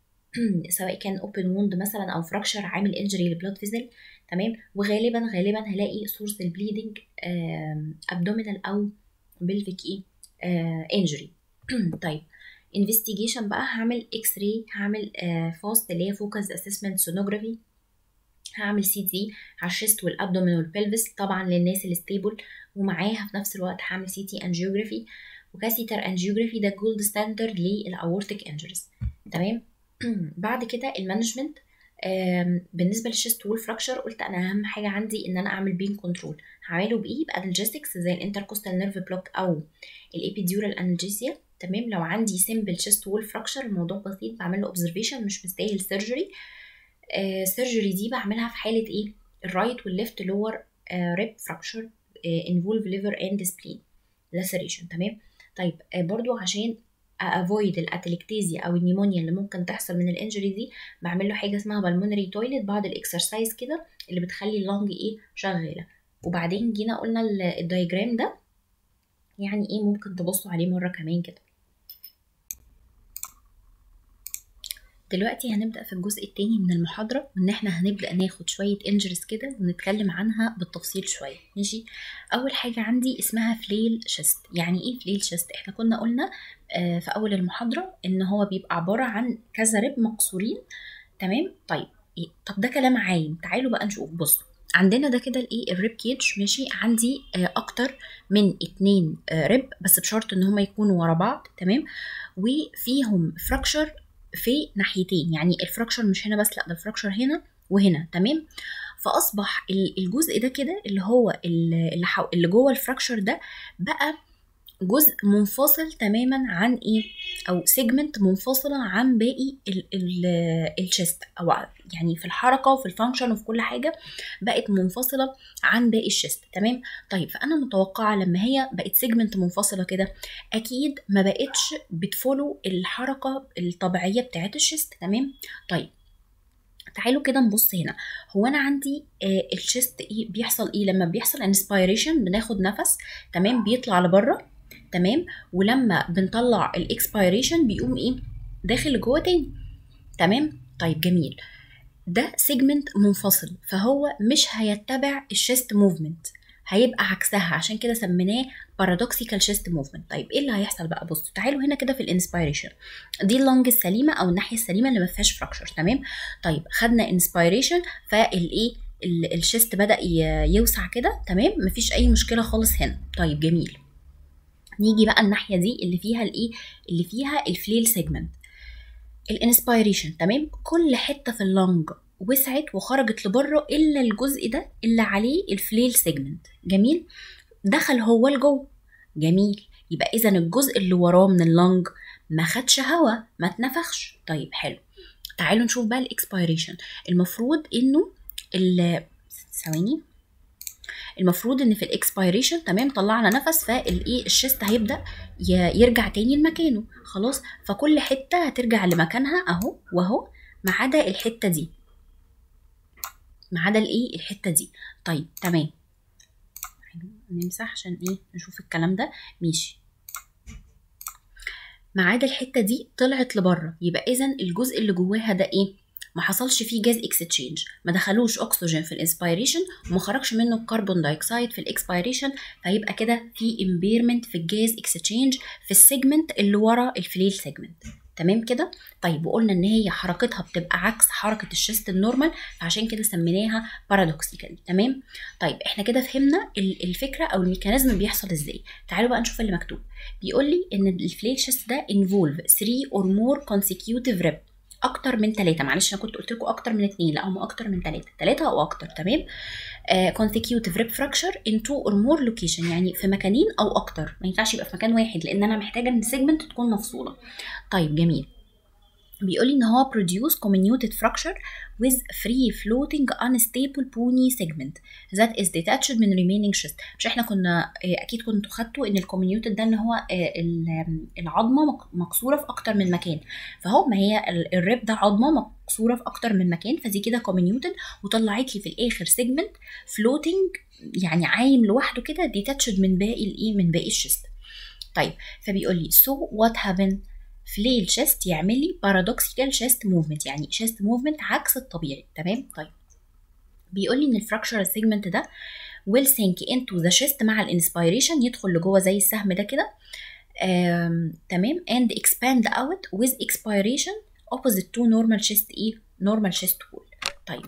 سواء كان اوبن ووند مثلا او فراكشر عامل انجري لبلاد فيزل تمام وغالبا غالبا هلاقي سورس البليدنج ابدومينال او بلفيك ايه انجري طيب انفستيجيشن بقى هعمل اكس راي هعمل فاست اللي هي فوكس اسسمنت سونوجرافي هعمل سي تي على الشيست والابدومين والبلفس طبعا للناس اللي ستيبل ومعاها في نفس الوقت هعمل سي تي انجيوجرافي وكاسيتر انجيوجرافي ده جولد ستاندرد للاورتيك انجريز تمام بعد كده المانجمنت بالنسبه للشيست وول فراكشر قلت انا اهم حاجه عندي ان انا اعمل بين كنترول هعمله بايه بانالجيستكس زي الانتركوستال نيرف بلوك او الابيديورال انالجيسيا تمام لو عندي سيمبل شيست وول فراكشر الموضوع بسيط بعمل له اوبزرفيشن مش مستاهل سيرجري السيرجري دي بعملها في حاله ايه الرايت والليفت لور ريب فراكشر انفولف ليفر اند سبلين لاسريشن تمام طيب آه برضو عشان افويد الاتلكتيزيا او النيمونيا اللي ممكن تحصل من الانجري دي بعمل له حاجه اسمها بالمونري تويلت بعد الاكسرسايز كده اللي بتخلي اللنج ايه شغاله وبعدين جينا قلنا الدايجرام ده يعني ايه ممكن تبصوا عليه مره كمان كده دلوقتي هنبدأ في الجزء التاني من المحاضرة وإن إحنا هنبدأ ناخد شوية انجريز كده ونتكلم عنها بالتفصيل شوية ماشي أول حاجة عندي اسمها فليل شيست يعني إيه فليل شيست إحنا كنا قلنا آه في أول المحاضرة إن هو بيبقى عبارة عن كذا رب مقصورين تمام طيب إيه؟ طب ده كلام عايم تعالوا بقى نشوف بصوا عندنا ده كده الايه الريب كيج ماشي عندي آه اكتر من اتنين آه ريب بس بشرط ان هما يكونوا ورا بعض تمام وفيهم فراكشر في ناحيتين يعني الفراكشر مش هنا بس لا ده الفراكشر هنا وهنا تمام فاصبح الجزء ده كده اللي هو اللي, حو... اللي جوه الفراكشر ده بقى جزء منفصل تماما عن ايه او سيجمنت منفصله عن باقي الشيست او يعني في الحركه وفي الفانكشن وفي كل حاجه بقت منفصله عن باقي الشيست تمام طيب فانا متوقعه لما هي بقت سيجمنت منفصله كده اكيد ما بقتش بتفولو الحركه الطبيعيه بتاعه الشيست تمام طيب تعالوا كده نبص هنا هو انا عندي آه الشيست ايه بيحصل ايه لما بيحصل انسبيريشن بناخد نفس تمام بيطلع لبره تمام ولما بنطلع الاكسبيريشن بيقوم ايه داخل لجوه تاني تمام طيب جميل ده سيجمنت منفصل فهو مش هيتبع الشيست موفمنت هيبقى عكسها عشان كده سميناه بارادوكسيكال شيست موفمنت طيب ايه اللي هيحصل بقى بصوا تعالوا هنا كده في الانسبيريشن دي اللونج السليمه او الناحيه السليمه اللي ما فيهاش فراكشر تمام طيب خدنا انسبيريشن فالايه الشيست بدا يوسع كده تمام مفيش اي مشكله خالص هنا طيب جميل نيجي بقى الناحيه دي اللي فيها الايه اللي فيها الفليل سيجمنت الانسبيريشن تمام كل حته في اللنج وسعت وخرجت لبره الا الجزء ده اللي عليه الفليل سيجمنت جميل دخل هو لجوه جميل يبقى اذا الجزء اللي وراه من اللنج ما خدش هوا ما اتنفخش طيب حلو تعالوا نشوف بقى الاكسبيريشن المفروض انه ال ثواني المفروض ان في الاكسبيريشن تمام طلعنا نفس فالايه الشيست هيبدا يرجع تاني لمكانه خلاص فكل حته هترجع لمكانها اهو واهو ما عدا الحته دي ما عدا الايه الحته دي طيب تمام نمسح عشان ايه نشوف الكلام ده ماشي ما عدا الحته دي طلعت لبره يبقى اذا الجزء اللي جواها ده ايه ما حصلش فيه جاز اكستشينج ما دخلوش اكسجين في الانسبيريشن وما خرجش منه الكربون دايوكسيد في الاكسبيريشن فيبقى كده في امبيرمنت في الجاز اكستشينج في السيجمنت اللي ورا الفليل سيجمنت تمام كده طيب وقلنا ان هي حركتها بتبقى عكس حركه الشيست النورمال فعشان كده سميناها بارادوكسيكال تمام طيب احنا كده فهمنا الفكره او الميكانيزم بيحصل ازاي تعالوا بقى نشوف اللي مكتوب بيقول لي ان الفليل شيست ده انفولف 3 اور مور consecutive rep اكتر من ثلاثة معلش انا كنت قلت لكم اكتر من اثنين لا هم اكتر من ثلاثة ثلاثة او اكتر تمام uh, consecutive rep fracture in two or more location يعني في مكانين او اكتر ما ينفعش يبقى في مكان واحد لان انا محتاجه ان السيجمنت تكون مفصوله طيب جميل بيقول لي ان هو produce comminuted fracture with free floating unstable bony segment that is detached من remaining chest مش احنا كنا اكيد كنتوا خدتوا ان الكومينيوتد ده ان هو العظمه مكسوره في اكتر من مكان فهو ما هي الريب ده عظمه مكسوره في اكتر من مكان فدي كده كومينيوتد وطلعت لي في الاخر سيجمنت فلوتنج يعني عايم لوحده كده ديتاتشد من باقي الايه من باقي الشست طيب فبيقول لي so what happened فليل شيست يعمل لي بارادوكسيكال شيست موفمنت يعني شيست موفمنت عكس الطبيعي تمام طيب بيقول لي ان الفراكشر سيجمنت ده will sink into the chest مع الانسبيريشن يدخل لجوه زي السهم ده كده تمام and expand out with expiration opposite to normal chest ايه normal chest wall طيب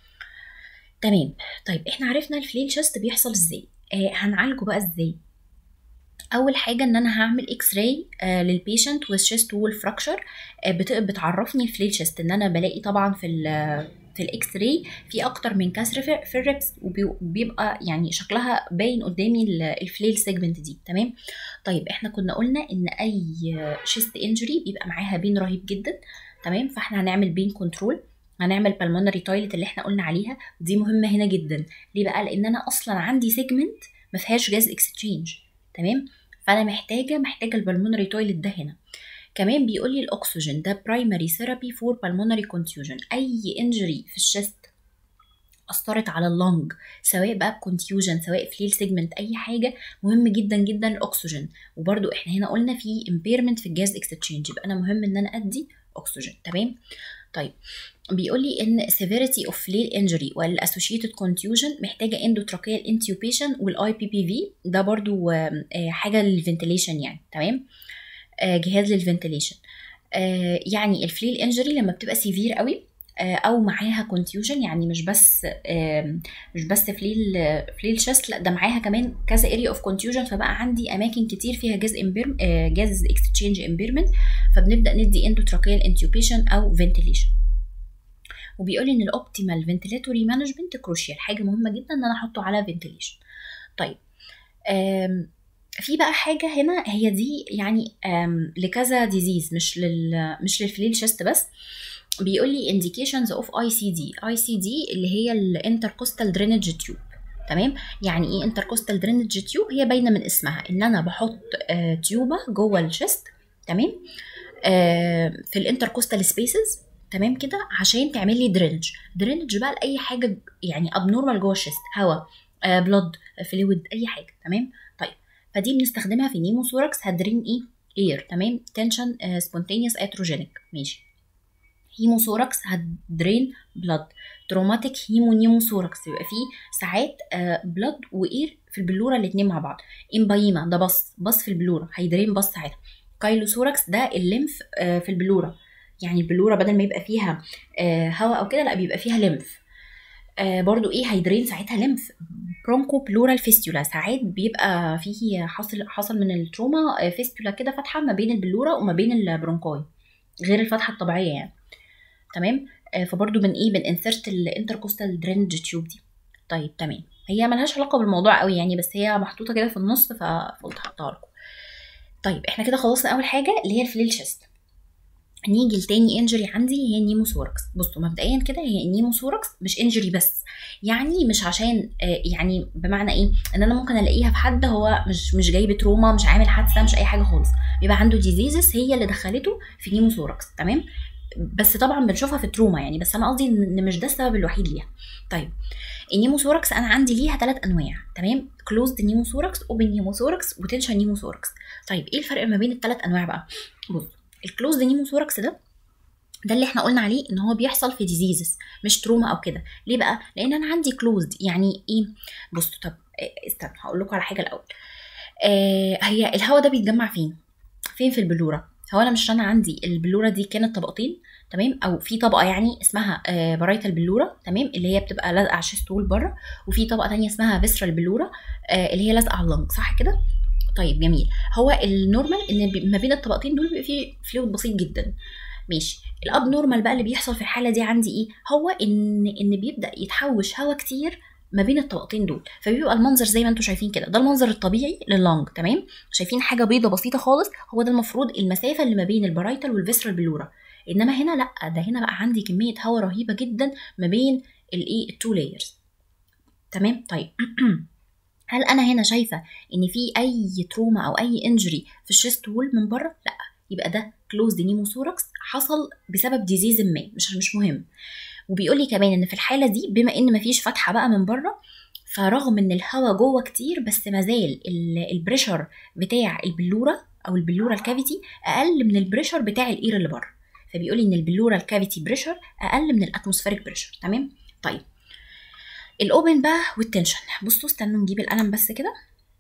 تمام طيب احنا عرفنا الفليل شيست بيحصل ازاي آه هنعالجه بقى ازاي اول حاجه ان انا هعمل اكس راي آه للبيشنت وذ شيست وول فراكشر آه بتعرفني الفليل شيست ان انا بلاقي طبعا في في الاكس راي في اكتر من كسر في, في الريبس وبيبقى يعني شكلها باين قدامي الفليل سيجمنت دي تمام طيب احنا كنا قلنا ان اي شيست انجري بيبقى معاها بين رهيب جدا تمام فاحنا هنعمل بين كنترول هنعمل بالمونري تويلت اللي احنا قلنا عليها دي مهمه هنا جدا ليه بقى لان انا اصلا عندي سيجمنت ما فيهاش جاز اكستشينج تمام فانا محتاجه محتاجه البلمونري تويلت ده هنا كمان بيقول لي الاكسجين ده برايمري ثيرابي فور بالمونري كونتيوجن اي انجري في الشست اثرت على اللنج سواء بقى بكونتيوجن سواء فليل سيجمنت اي حاجه مهم جدا جدا الاكسجين وبرده احنا هنا قلنا في امبيرمنت في الجاز اكستشينج يبقى انا مهم ان انا ادي اكسجين تمام طيب بيقول لي ان severity of flail injury والassociated contusion محتاجه endotracheal intubation والاي بي بي في ده برضو حاجه للفنتيليشن يعني تمام جهاز للفنتيليشن يعني الفليل انجري لما بتبقى سيفير قوي او معاها كونتيوجن يعني مش بس مش بس فليل فليل شست لا ده معاها كمان كذا اريا اوف كونتيوجن فبقى عندي اماكن كتير فيها جاز امبير جاز اكستشينج امبيرمنت فبنبدا ندي اندوتراكيال انتوبيشن او فنتيليشن وبيقول ان الاوبتيمال فنتيلاتوري مانجمنت كروشيال حاجه مهمه جدا ان انا احطه على فنتيليشن طيب في بقى حاجه هنا هي دي يعني لكذا ديزيز مش لل مش للفليل شيست بس بيقول لي indications of ICD ICD اللي هي الانتركوستال درينج تيوب تمام يعني ايه انتركوستال درينج تيوب هي باينه من اسمها ان انا بحط آه تيوبه جوه الشيست تمام آه في الانتركوستال سبيسز تمام كده عشان تعمل لي درينج درينج بقى لاي حاجه يعني ابنورمال جوه الشيست هواء آه بلود فلويد اي حاجه تمام طيب فدي بنستخدمها في نيموثوركس هتدرين ايه اير تمام تنشن سبونتينيوس اتروجينيك ماشي هيموثوركس هتدرين بلاد تروماتيك هيمونيموثوركس يبقى فيه ساعات بلاد واير في البلوره الاتنين مع بعض امبايما ده بص بص في البلوره هيدرين بص ساعتها كايلوثوركس ده الليمف في البلوره يعني البلوره بدل ما يبقى فيها هواء او كده لا بيبقى فيها ليمف برضو ايه هيدرين ساعتها ليمف برونكو بلورال فيستولا ساعات بيبقى فيه حصل حصل من التروما فيستولا كده فتحه ما بين البلوره وما بين البرونكاي غير الفتحه الطبيعيه يعني تمام آه، فبرضو بن ايه بننسرت الانتركوستال درينج تيوب دي طيب تمام هي ملهاش علاقه بالموضوع قوي يعني بس هي محطوطه كده في النص فقلت احطها لكم طيب احنا كده خلصنا اول حاجه اللي هي الفليل شيست نيجي لتاني انجري عندي هي النيموثوركس بصوا مبدئيا كده هي النيموثوركس مش انجري بس يعني مش عشان آه، يعني بمعنى ايه ان انا ممكن الاقيها في حد هو مش مش جاي بتروما مش عامل حادثه مش اي حاجه خالص بيبقى عنده ديزيزز هي اللي دخلته في نيموثوركس تمام بس طبعا بنشوفها في التروما يعني بس انا قصدي ان مش ده السبب الوحيد ليها طيب النيموثوركس انا عندي ليها ثلاث انواع تمام كلوزد نيموثوركس اوبن نيموثوركس وتنشن نيموثوركس طيب ايه الفرق ما بين الثلاث انواع بقى بص الكلوزد نيموثوركس ده ده اللي احنا قلنا عليه ان هو بيحصل في ديزيزز مش تروما او كده ليه بقى لان انا عندي كلوزد يعني ايه بصوا طب إيه، استنى هقول لكم على حاجه الاول آه هي الهواء ده بيتجمع فين فين في البلوره هو انا مش انا عندي البلوره دي كانت طبقتين تمام او في طبقه يعني اسمها آه برايتا البلوره تمام اللي هي بتبقى لازقه على الشيست وول بره وفي طبقه تانية اسمها فيسرا البلوره آه اللي هي لازقه على اللنج صح كده طيب جميل هو النورمال ان بي- ما بين الطبقتين دول بيبقى فيه فلويد بسيط جدا ماشي الاب نورمال بقى اللي بيحصل في الحاله دي عندي ايه هو ان ان بيبدا يتحوش هواء كتير ما بين الطبقتين دول فبيبقى المنظر زي ما انتم شايفين كده ده المنظر الطبيعي لللنج تمام شايفين حاجه بيضه بسيطه خالص هو ده المفروض المسافه اللي ما بين البرايتال والفيسرال بلورا انما هنا لا ده هنا بقى عندي كميه هواء رهيبه جدا ما بين الايه التو لايرز تمام طيب هل انا هنا شايفه ان في اي تروما او اي انجري في الشيست وول من بره لا يبقى ده كلوزد نيموثوركس حصل بسبب ديزيز ما مش مش مهم وبيقول لي كمان ان في الحاله دي بما ان مفيش فتحه بقى من بره فرغم ان الهواء جوه كتير بس مازال البريشر بتاع البلوره او البلوره الكافيتي اقل من البريشر بتاع الاير اللي بره فبيقول لي ان البلوره الكافيتي بريشر اقل من الاتموسفيريك بريشر تمام طيب الاوبن بقى والتنشن بصوا استنوا نجيب القلم بس كده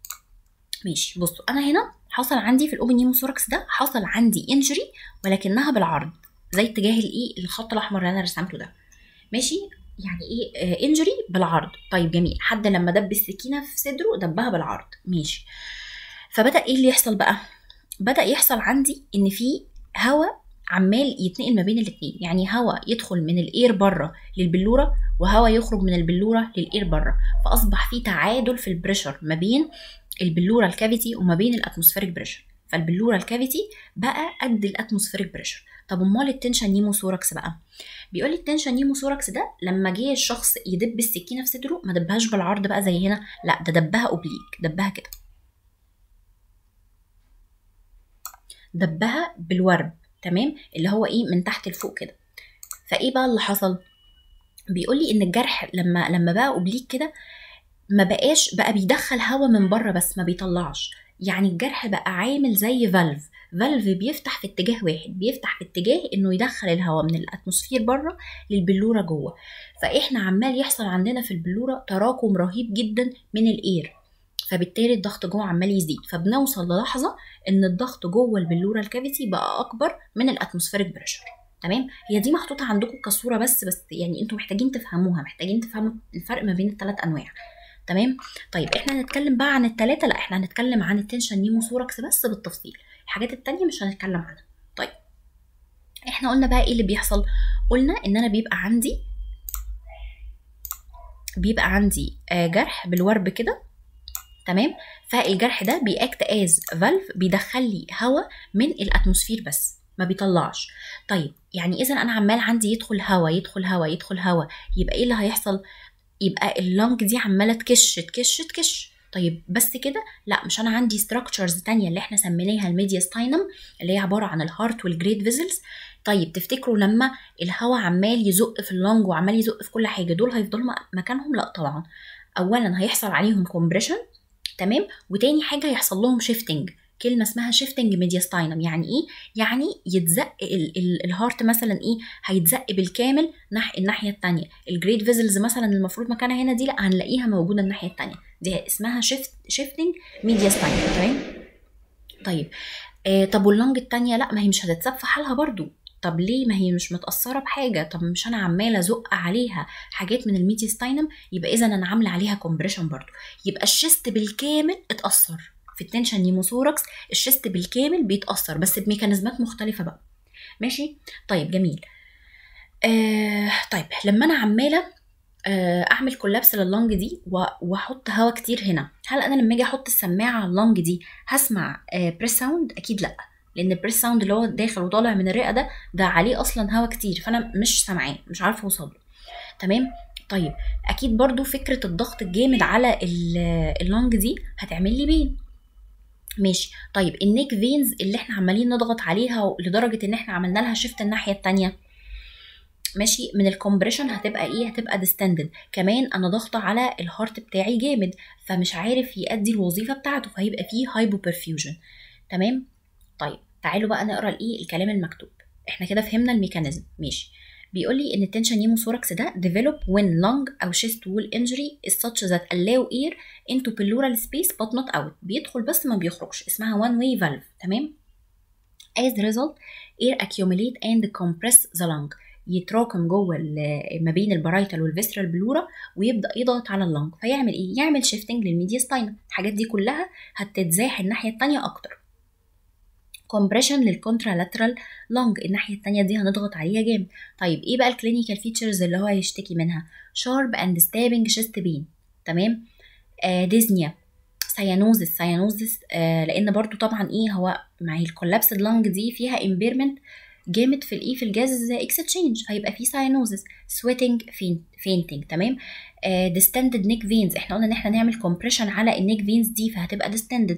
ماشي بصوا انا هنا حصل عندي في الاوبن نيموثوركس ده حصل عندي انجري ولكنها بالعرض زي اتجاه الايه الخط الاحمر اللي انا رسمته ده ماشي يعني ايه انجري بالعرض طيب جميل حد لما دب السكينه في صدره دبها بالعرض ماشي فبدا ايه اللي يحصل بقى بدا يحصل عندي ان في هواء عمال يتنقل ما بين الاتنين يعني هواء يدخل من الاير بره للبلوره وهواء يخرج من البلوره للاير بره فاصبح في تعادل في البريشر ما بين البلوره الكافيتي وما بين الاتموسفيريك بريشر فالبلوره الكافيتي بقى قد الاتموسفيريك بريشر طب امال التنشن نيموثوركس بقى بيقول لي التنشن نيموثوركس ده لما جه الشخص يدب السكينه في صدره ما دبهاش بالعرض بقى زي هنا لا ده دبها اوبليك دبها كده دبها بالورب تمام اللي هو ايه من تحت لفوق كده فايه بقى اللي حصل بيقول لي ان الجرح لما لما بقى اوبليك كده ما بقاش بقى بيدخل هواء من بره بس ما بيطلعش يعني الجرح بقى عامل زي فالف فالف بيفتح في اتجاه واحد بيفتح في اتجاه انه يدخل الهواء من الاتموسفير بره للبلوره جوه فاحنا عمال يحصل عندنا في البلوره تراكم رهيب جدا من الاير فبالتالي الضغط جوه عمال يزيد فبنوصل للحظه ان الضغط جوه البلوره الكافيتي بقى اكبر من الاتموسفيريك بريشر تمام هي دي محطوطه عندكم كصوره بس بس يعني انتوا محتاجين تفهموها محتاجين تفهموا الفرق ما بين الثلاث انواع تمام طيب احنا هنتكلم بقى عن الثلاثه لا احنا هنتكلم عن التنشن نيموثوركس بس بالتفصيل الحاجات التانية مش هنتكلم عنها طيب احنا قلنا بقى ايه اللي بيحصل قلنا ان انا بيبقى عندي بيبقى عندي آه جرح بالورب كده تمام فالجرح ده بيأكت از فالف بيدخل لي هواء من الاتموسفير بس ما بيطلعش طيب يعني اذا انا عمال عندي يدخل هواء يدخل هواء يدخل هواء يبقى ايه اللي هيحصل يبقى اللنج دي عماله تكش تكش تكش طيب بس كده لا مش انا عندي ستراكشرز تانية اللي احنا سميناها الميدياستاينم اللي هي عباره عن الهارت والجريد فيزلز طيب تفتكروا لما الهواء عمال يزق في اللنج وعمال يزق في كل حاجه دول هيفضلوا مكانهم لا طبعا اولا هيحصل عليهم كومبريشن تمام وتاني حاجه هيحصل لهم شيفتنج كلمه اسمها شيفتنج ميدياستاينم يعني ايه يعني يتزق ال ال الهارت مثلا ايه هيتزق بالكامل ناح الناحيه الثانيه الجريد فيزلز مثلا المفروض مكانها هنا دي لا هنلاقيها موجوده الناحيه الثانيه دي اسمها شيفت شيفتنج ميدياستاينم تمام طيب آه طب واللونج الثانيه لا ما هي مش هتتساب في حالها برضو طب ليه ما هي مش متأثرة بحاجة طب مش أنا عمالة أزق عليها حاجات من الميدياستاينم يبقى إذا أنا عاملة عليها كومبريشن برضو يبقى الشيست بالكامل اتأثر في التنشن نيموثوركس الشيست بالكامل بيتأثر بس بميكانيزمات مختلفة بقى ماشي طيب جميل آه طيب لما انا عماله آه اعمل كولابس لللنج دي و- واحط هوا كتير هنا هل انا لما اجي احط السماعه على اللنج دي هسمع آه بريس ساوند اكيد لا لان البريس ساوند اللي هو داخل وطالع من الرئه ده ده عليه اصلا هوا كتير فانا مش سامعاه مش عارفه اوصل له تمام طيب اكيد برضو فكره الضغط الجامد على ال- اللنج دي هتعمل لي بين ماشي طيب النيك فينز اللي احنا عمالين نضغط عليها لدرجه ان احنا عملنا لها شيفت الناحيه التانية ماشي من الكومبريشن هتبقى ايه هتبقى ديستندد كمان انا ضاغطه على الهارت بتاعي جامد فمش عارف يأدي الوظيفه بتاعته فهيبقى فيه هايبو برفيوجن تمام طيب تعالوا بقى نقرا الايه الكلام المكتوب احنا كده فهمنا الميكانيزم ماشي بيقول لي ان التنشن نيموثوركس ده develop when lung او chest wall injury is such that allow air into pleural space but not out بيدخل بس ما بيخرجش اسمها one way valve تمام as a result air accumulate and compress the lung يتراكم جوه ال- ما بين البرايتال والفيسترال بلورا ويبدا يضغط على اللنج فيعمل ايه يعمل شيفتنج للميدياستاينم الحاجات دي كلها هتتزاح الناحيه التانية اكتر كومبريشن للكونترالاترال لونج الناحيه التانية دي هنضغط عليها جامد طيب ايه بقى الكلينيكال فيتشرز اللي هو هيشتكي منها شارب اند ستابنج شيست بين تمام آه ديزنيا سيانوزس سيانوزس آه لان برضو طبعا ايه هو مع الكولابسد لانج دي فيها امبيرمنت جامد في الايه في الجاز اكستشينج هيبقى فيه ساينوزس سويتنج فين فينتنج تمام ديستندد نيك فينز احنا قلنا ان احنا نعمل كومبريشن على النيك فينز دي فهتبقى ديستندد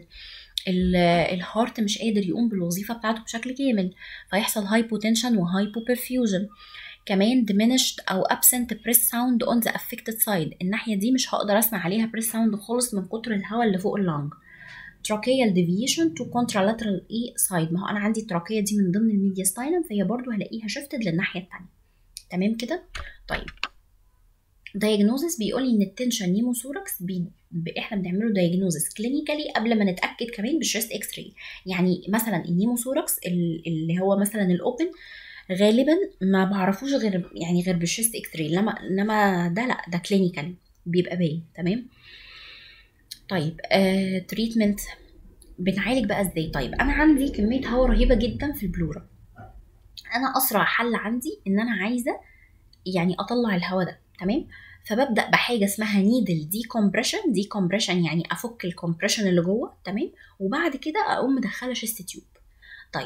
الهارت مش قادر يقوم بالوظيفه بتاعته بشكل كامل فيحصل هايبوتنشن وهايبو برفيوجن كمان diminished او absent press sound on the affected side الناحيه دي مش هقدر اسمع عليها press sound خالص من كتر الهواء اللي فوق اللنج tracheal deviation to contralateral e side ما هو انا عندي التراكيه دي من ضمن الميدياستاينم فهي برضو هلاقيها شفتد للناحيه التانية تمام كده طيب diagnosis بيقول لي ان التنشن نيموثوركس بي... ب- احنا بنعمله diagnosis كلينيكالي قبل ما نتاكد كمان بالشيست اكس راي يعني مثلا النيموثوركس ال- اللي هو مثلا الاوبن غالبا ما بعرفوش غير يعني غير بالشيست اكس راي انما انما ده لا ده كلينيكالي بيبقى باين تمام طيب آه، تريتمنت بنعالج بقى ازاي طيب انا عندي كميه هواء رهيبه جدا في البلوره انا اسرع حل عندي ان انا عايزه يعني اطلع الهواء ده تمام فببدا بحاجه اسمها نيدل دي كومبريشن دي كومبريشن يعني افك الكومبريشن اللي جوه تمام وبعد كده اقوم مدخله شيست تيوب طيب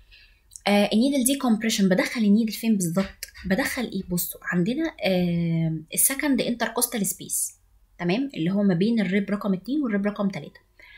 آه النيدل دي كومبريشن بدخل النيدل فين بالظبط بدخل ايه بصوا عندنا آه السكند انتركوستال سبيس تمام اللي هو ما بين الريب رقم 2 والريب رقم 3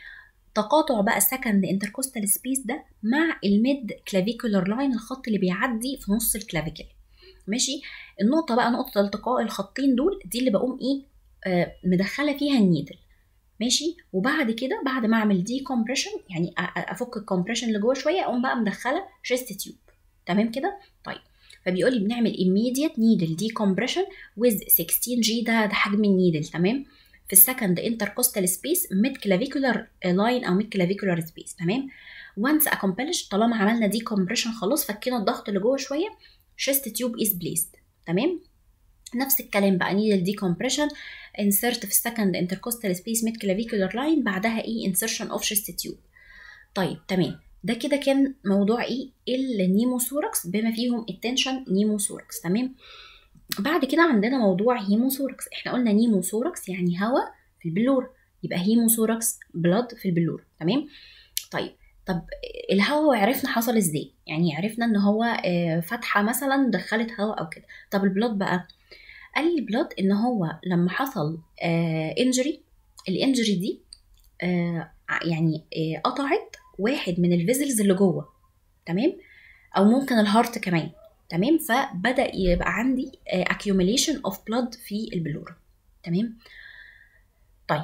تقاطع بقى السكند انتركوستال سبيس ده مع الميد كلافيكولار لاين الخط اللي بيعدي في نص الكلافيكل ماشي النقطه بقى نقطه التقاء الخطين دول دي اللي بقوم ايه آه مدخله فيها النيدل ماشي وبعد كده بعد ما اعمل دي كومبريشن يعني أ- أ- افك الكومبريشن اللي جوه شويه اقوم بقى مدخله شيست تيوب تمام كده طيب فبيقول لي بنعمل immediate needle decompression with 16 جي ده ده حجم النيدل تمام في السكند انتركوستال سبيس ميد كلافيكولار لاين او ميد كلافيكولار سبيس تمام وانس accomplished طالما عملنا دي كومبريشن خلاص فكينا الضغط اللي جوه شويه شيست تيوب از بليسد تمام نفس الكلام بقى نيدل دي كومبريشن insert في السكند انتركوستال سبيس ميد كلافيكولار لاين بعدها ايه insertion اوف شيست تيوب طيب تمام ده كده كان موضوع ايه النيموثوركس بما فيهم التنشن نيموثوركس تمام بعد كده عندنا موضوع هيموثوركس احنا قلنا نيموثوركس يعني هواء في البلور يبقى هيموثوركس بلاد في البلور تمام طيب طب الهواء عرفنا حصل ازاي يعني عرفنا ان هو آه، فتحه مثلا دخلت هواء او كده طب البلاد بقى قال لي البلاد ان هو لما حصل انجري الانجري دي آه، يعني آه، قطعت واحد من الفيزلز اللي جوه تمام او ممكن الهارت كمان تمام فبدا يبقى عندي آه، accumulation of blood في البلورة تمام طيب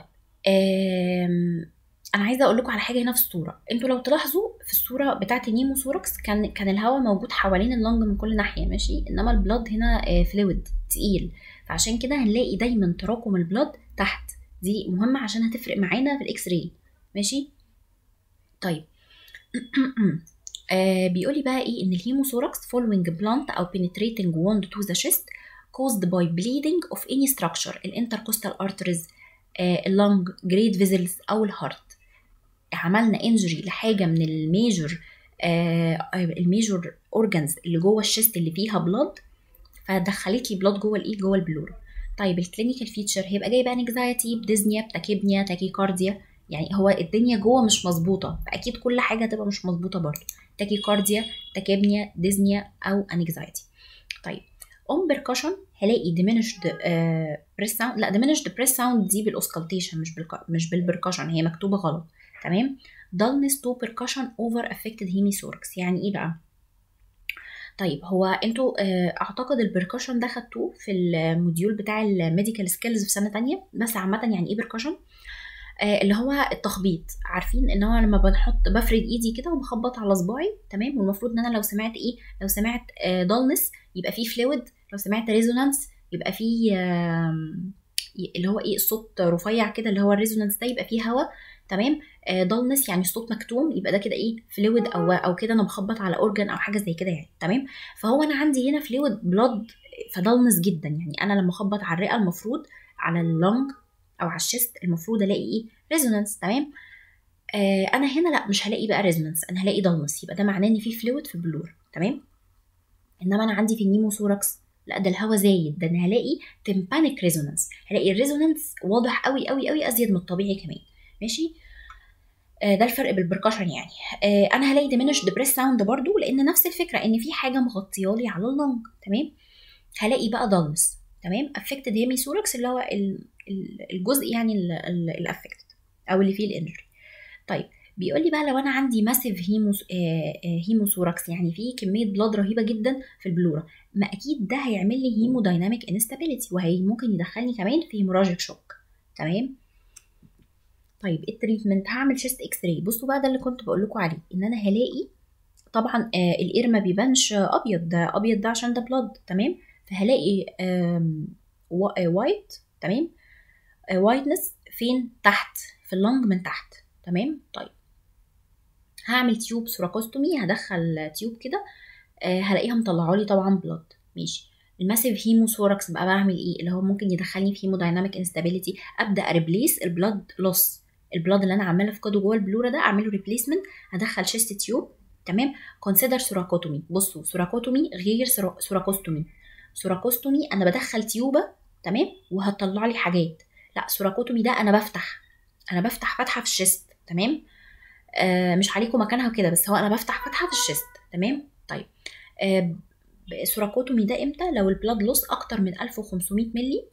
آم، انا عايزه اقول لكم على حاجه هنا في الصوره انتوا لو تلاحظوا في الصوره بتاعه النيموثوركس كان كان الهواء موجود حوالين اللنج من كل ناحيه ماشي انما البلاد هنا فلويد تقيل فعشان كده هنلاقي دايما تراكم البلاد تحت دي مهمه عشان هتفرق معانا في الاكس راي ماشي طيب آه بيقولي بقى ايه ان الهيموثوركس following blunt او penetrating wound to the chest caused by bleeding of any structure الانتركوستال arteries آه اللنج جريد فيزلز او الهارت عملنا انجري لحاجه من الميجور آه الميجور اورجانز اللي جوه الشيست اللي فيها بلاد فدخلت لي بلاد جوه الايه جوه البلورا طيب الكلينيكال فيتشر هيبقى جاي بقى انكزايتي بديزنيا بتاكيبنيا تاكيكارديا يعني هو الدنيا جوه مش مظبوطه فاكيد كل حاجه هتبقى مش مظبوطه برضه تاكيكارديا تاكيبنيا ديزنيا او انكزايتي طيب اون بيركشن هلاقي diminished بريس ساوند لا diminished بريس ساوند دي بالاوسكالتيشن مش بالك... مش بالبركشن هي مكتوبه غلط تمام dullness to percussion over affected hemisorics يعني ايه بقى طيب هو انتوا اعتقد البركشن ده خدتوه في الموديول بتاع الميديكال سكيلز في سنه تانية بس عامه يعني ايه بركشن آه اللي هو التخبيط عارفين ان هو لما بنحط بفرد ايدي كده وبخبط على صباعي تمام والمفروض ان انا لو سمعت ايه لو سمعت آه دالنس يبقى فيه فلويد لو سمعت ريزونانس يبقى فيه آه اللي هو ايه الصوت رفيع كده اللي هو الريزونانس ده يبقى فيه هواء تمام دالنس يعني الصوت مكتوم يبقى ده كده ايه فلويد او او كده انا بخبط على اورجن او حاجه زي كده يعني تمام فهو انا عندي هنا فلويد بلاد فدالنس جدا يعني انا لما اخبط على الرئه المفروض على اللنج او على الشيست المفروض الاقي ايه ريزونانس تمام آه انا هنا لا مش هلاقي بقى ريزونانس انا هلاقي دالنس يبقى ده معناه ان في فلويد في البلور تمام انما انا عندي في النيموثوركس لا ده الهواء زايد ده انا هلاقي تمبانيك ريزونانس هلاقي الريزونانس واضح قوي قوي قوي ازيد من الطبيعي كمان ماشي آه ده الفرق بالبركشن يعني آه انا هلاقي ديمينش ديبريس ساوند برضو لان نفس الفكره ان في حاجه مغطيالي على اللنج تمام هلاقي بقى دالنس تمام افكتد هيميثوركس اللي هو الجزء يعني الافكتد او اللي فيه الانجري طيب بيقول لي بقى لو انا عندي ماسيف هيموس هيموثوركس يعني في كميه بلاد رهيبه جدا في البلورا ما اكيد ده هيعمل لي هيمودايناميك انستابيليتي وهي ممكن يدخلني كمان في هيموراجيك شوك تمام طيب التريتمنت هعمل شيست اكس راي بصوا بقى ده اللي كنت بقول لكم عليه ان انا هلاقي طبعا آه الاير ما بيبانش ابيض ده ابيض ده عشان ده بلاد تمام فهلاقي وايت تمام وايتنس فين تحت في اللنج من تحت تمام طيب هعمل تيوب سوراكوستومي هدخل تيوب كده آه هلاقيها مطلعه لي طبعا بلاد ماشي الماسيف هيموثوركس بقى بعمل ايه اللي هو ممكن يدخلني في هيمودايناميك انستابيليتي ابدا اريبليس البلاد لوس البلاد اللي انا عماله افقده جوه البلوره ده اعمله ريبليسمنت هدخل شيست تيوب تمام كونسيدر سوراكوتومي بصوا سوراكوتومي غير سوراكوستومي سوراكوستومي انا بدخل تيوبه تمام وهتطلع لي حاجات لا سوراكوتومي ده انا بفتح انا بفتح فتحه في الشيست تمام آه مش عليكم مكانها وكده بس هو انا بفتح فتحه في الشيست تمام طيب آه سوراكوتومي ده امتى لو البلاد لوس اكتر من 1500 ملي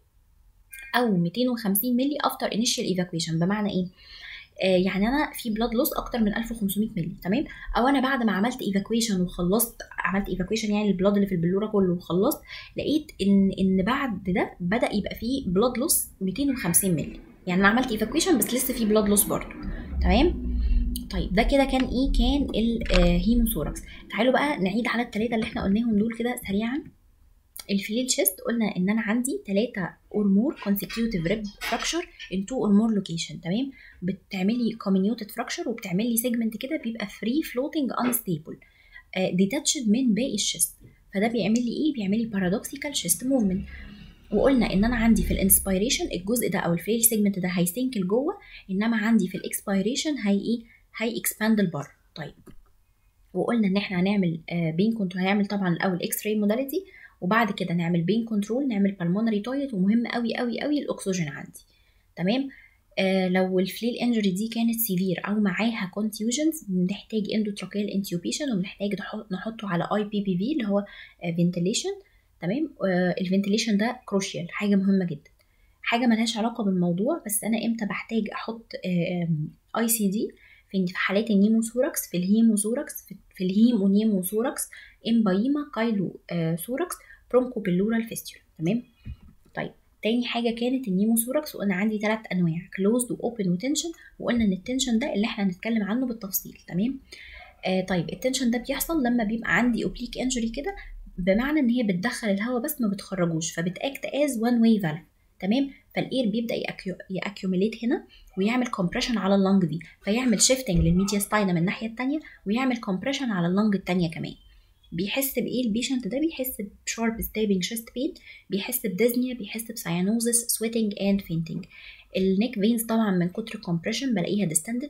او 250 ملي افتر انيشال ايفاكويشن بمعنى ايه آه يعني انا في بلاد لوس اكتر من 1500 ملي تمام او انا بعد ما عملت ايفاكويشن وخلصت عملت ايفاكويشن يعني البلاد اللي في البلوره كله وخلصت لقيت ان ان بعد ده بدا يبقى فيه بلاد لوس 250 ملي يعني انا عملت ايفاكويشن بس لسه في بلاد لوس برضه تمام طيب ده كده كان ايه كان الهيموثوركس تعالوا بقى نعيد على الثلاثه اللي احنا قلناهم دول كده سريعا الفليل شيست قلنا ان انا عندي ثلاثة اور مور consecutive rib fracture in two or more location تمام بتعملي comminuted fracture وبتعملي segment كده بيبقى free floating unstable uh, detached من باقي الشيست فده بيعمل لي ايه بيعمل لي paradoxical chest movement وقلنا ان انا عندي في الانسبيريشن الجزء ده او الفريل سيجمنت ده هيسينك لجوه انما عندي في الاكسبيريشن هي ايه هي اكسباند لبره طيب وقلنا ان احنا هنعمل بين كنترول هنعمل طبعا الاول اكس راي موداليتي وبعد كده نعمل بين كنترول نعمل بالمونري تويلت ومهم قوي قوي قوي الاكسجين عندي تمام آه لو الفليل انجري دي كانت سيفير او معاها كونتيوجنز بنحتاج اندوتراكيال انتيوبيشن وبنحتاج نحطه على اي بي بي في اللي هو فنتيليشن تمام آه الفنتيليشن ده كروشيال حاجه مهمه جدا حاجه ملهاش علاقه بالموضوع بس انا امتى بحتاج احط اي سي دي في حالات النيموثوركس في الهيموثوركس في, في الهيمونيموثوركس امبايما كايلو آه ثوركس برونكو بلورال فيستيول تمام طيب تاني حاجة كانت النيموثوركس وقلنا عندي ثلاث أنواع كلوزد وأوبن وتنشن وقلنا إن التنشن ده اللي احنا هنتكلم عنه بالتفصيل تمام آه طيب التنشن ده بيحصل لما بيبقى عندي اوبليك انجري كده بمعنى ان هي بتدخل الهواء بس ما بتخرجوش فبتاكت از وان واي فالف تمام فالاير بيبدا ياكيوميليت هنا ويعمل كومبريشن على اللنج دي فيعمل شيفتنج للميدياستاينا من الناحيه الثانيه ويعمل كومبريشن على اللنج الثانيه كمان بيحس بايه البيشنت ده بيحس بشارب ستابنج شيست بين بيحس بديزنيا بيحس بسايانوزس سويتنج اند فينتنج النيك فينز طبعا من كتر الكومبريشن بلاقيها ديستندد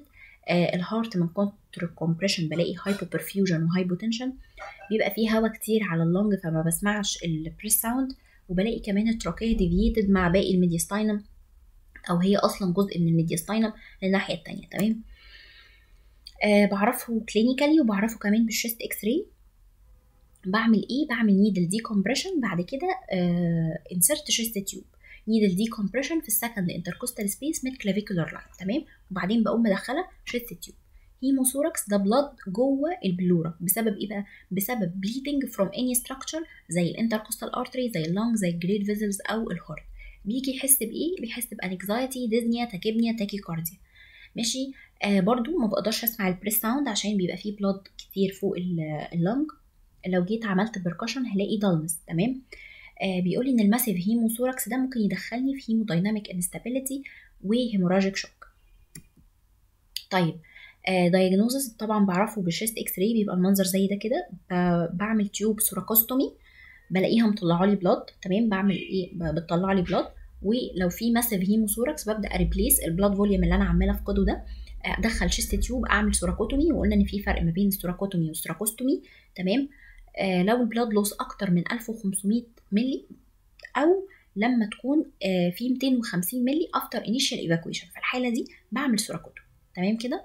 آه الهارت من كتر الكومبريشن بلاقي هايبو برفيوجن وهايبوتنشن بيبقى فيه هواء كتير على اللنج فما بسمعش البريس ساوند وبلاقي كمان التراكيه ديفييتد مع باقي الميديستاينم او هي اصلا جزء من الميديستاينم للناحيه التانية تمام آه بعرفه كلينيكالي وبعرفه كمان بالشيست اكس راي بعمل ايه بعمل نيدل دي كومبريشن بعد كده انسرت شيست تيوب نيدل دي كومبريشن في السكند انتركوستال سبيس ميد كلافيكولار لاين تمام وبعدين بقوم مدخله شيست تيوب هيموثوركس ده بلاد جوه البلورا بسبب ايه بقى بسبب bleeding from any structure زي الانتركوستال ارتري زي اللونج زي الجريد فيزلز او الهارت بيجي يحس بايه بيحس بانكزايتي ديزنيا تاكيبنيا تاكيكارديا ماشي آه برضو ما بقدرش اسمع البريس ساوند عشان بيبقى فيه بلاد كتير فوق اللنج لو جيت عملت بركشن هلاقي دالنس تمام آه بيقول ان الماسيف هيموثوركس ده ممكن يدخلني في هيمودايناميك انستابيليتي وهيموراجيك شوك طيب دايجنوزس آه طبعا بعرفه بالشيست اكس راي بيبقى المنظر زي ده كده بعمل تيوب سوراكوستومي بلاقيها مطلعه لي بلاد تمام بعمل ايه بتطلع لي بلاد ولو في ماسيف هيموثوركس ببدا اريبليس البلاد فوليوم اللي انا عماله افقده ده ادخل شيست تيوب اعمل سوراكوتومي وقلنا ان في فرق ما بين السوراكوتومي والسوراكوستومي تمام آه لو البلاد لوس اكتر من 1500 ملي او لما تكون آه في 250 ملي افتر انيشال ايفاكويشن في الحاله دي بعمل سوراكوتومي تمام كده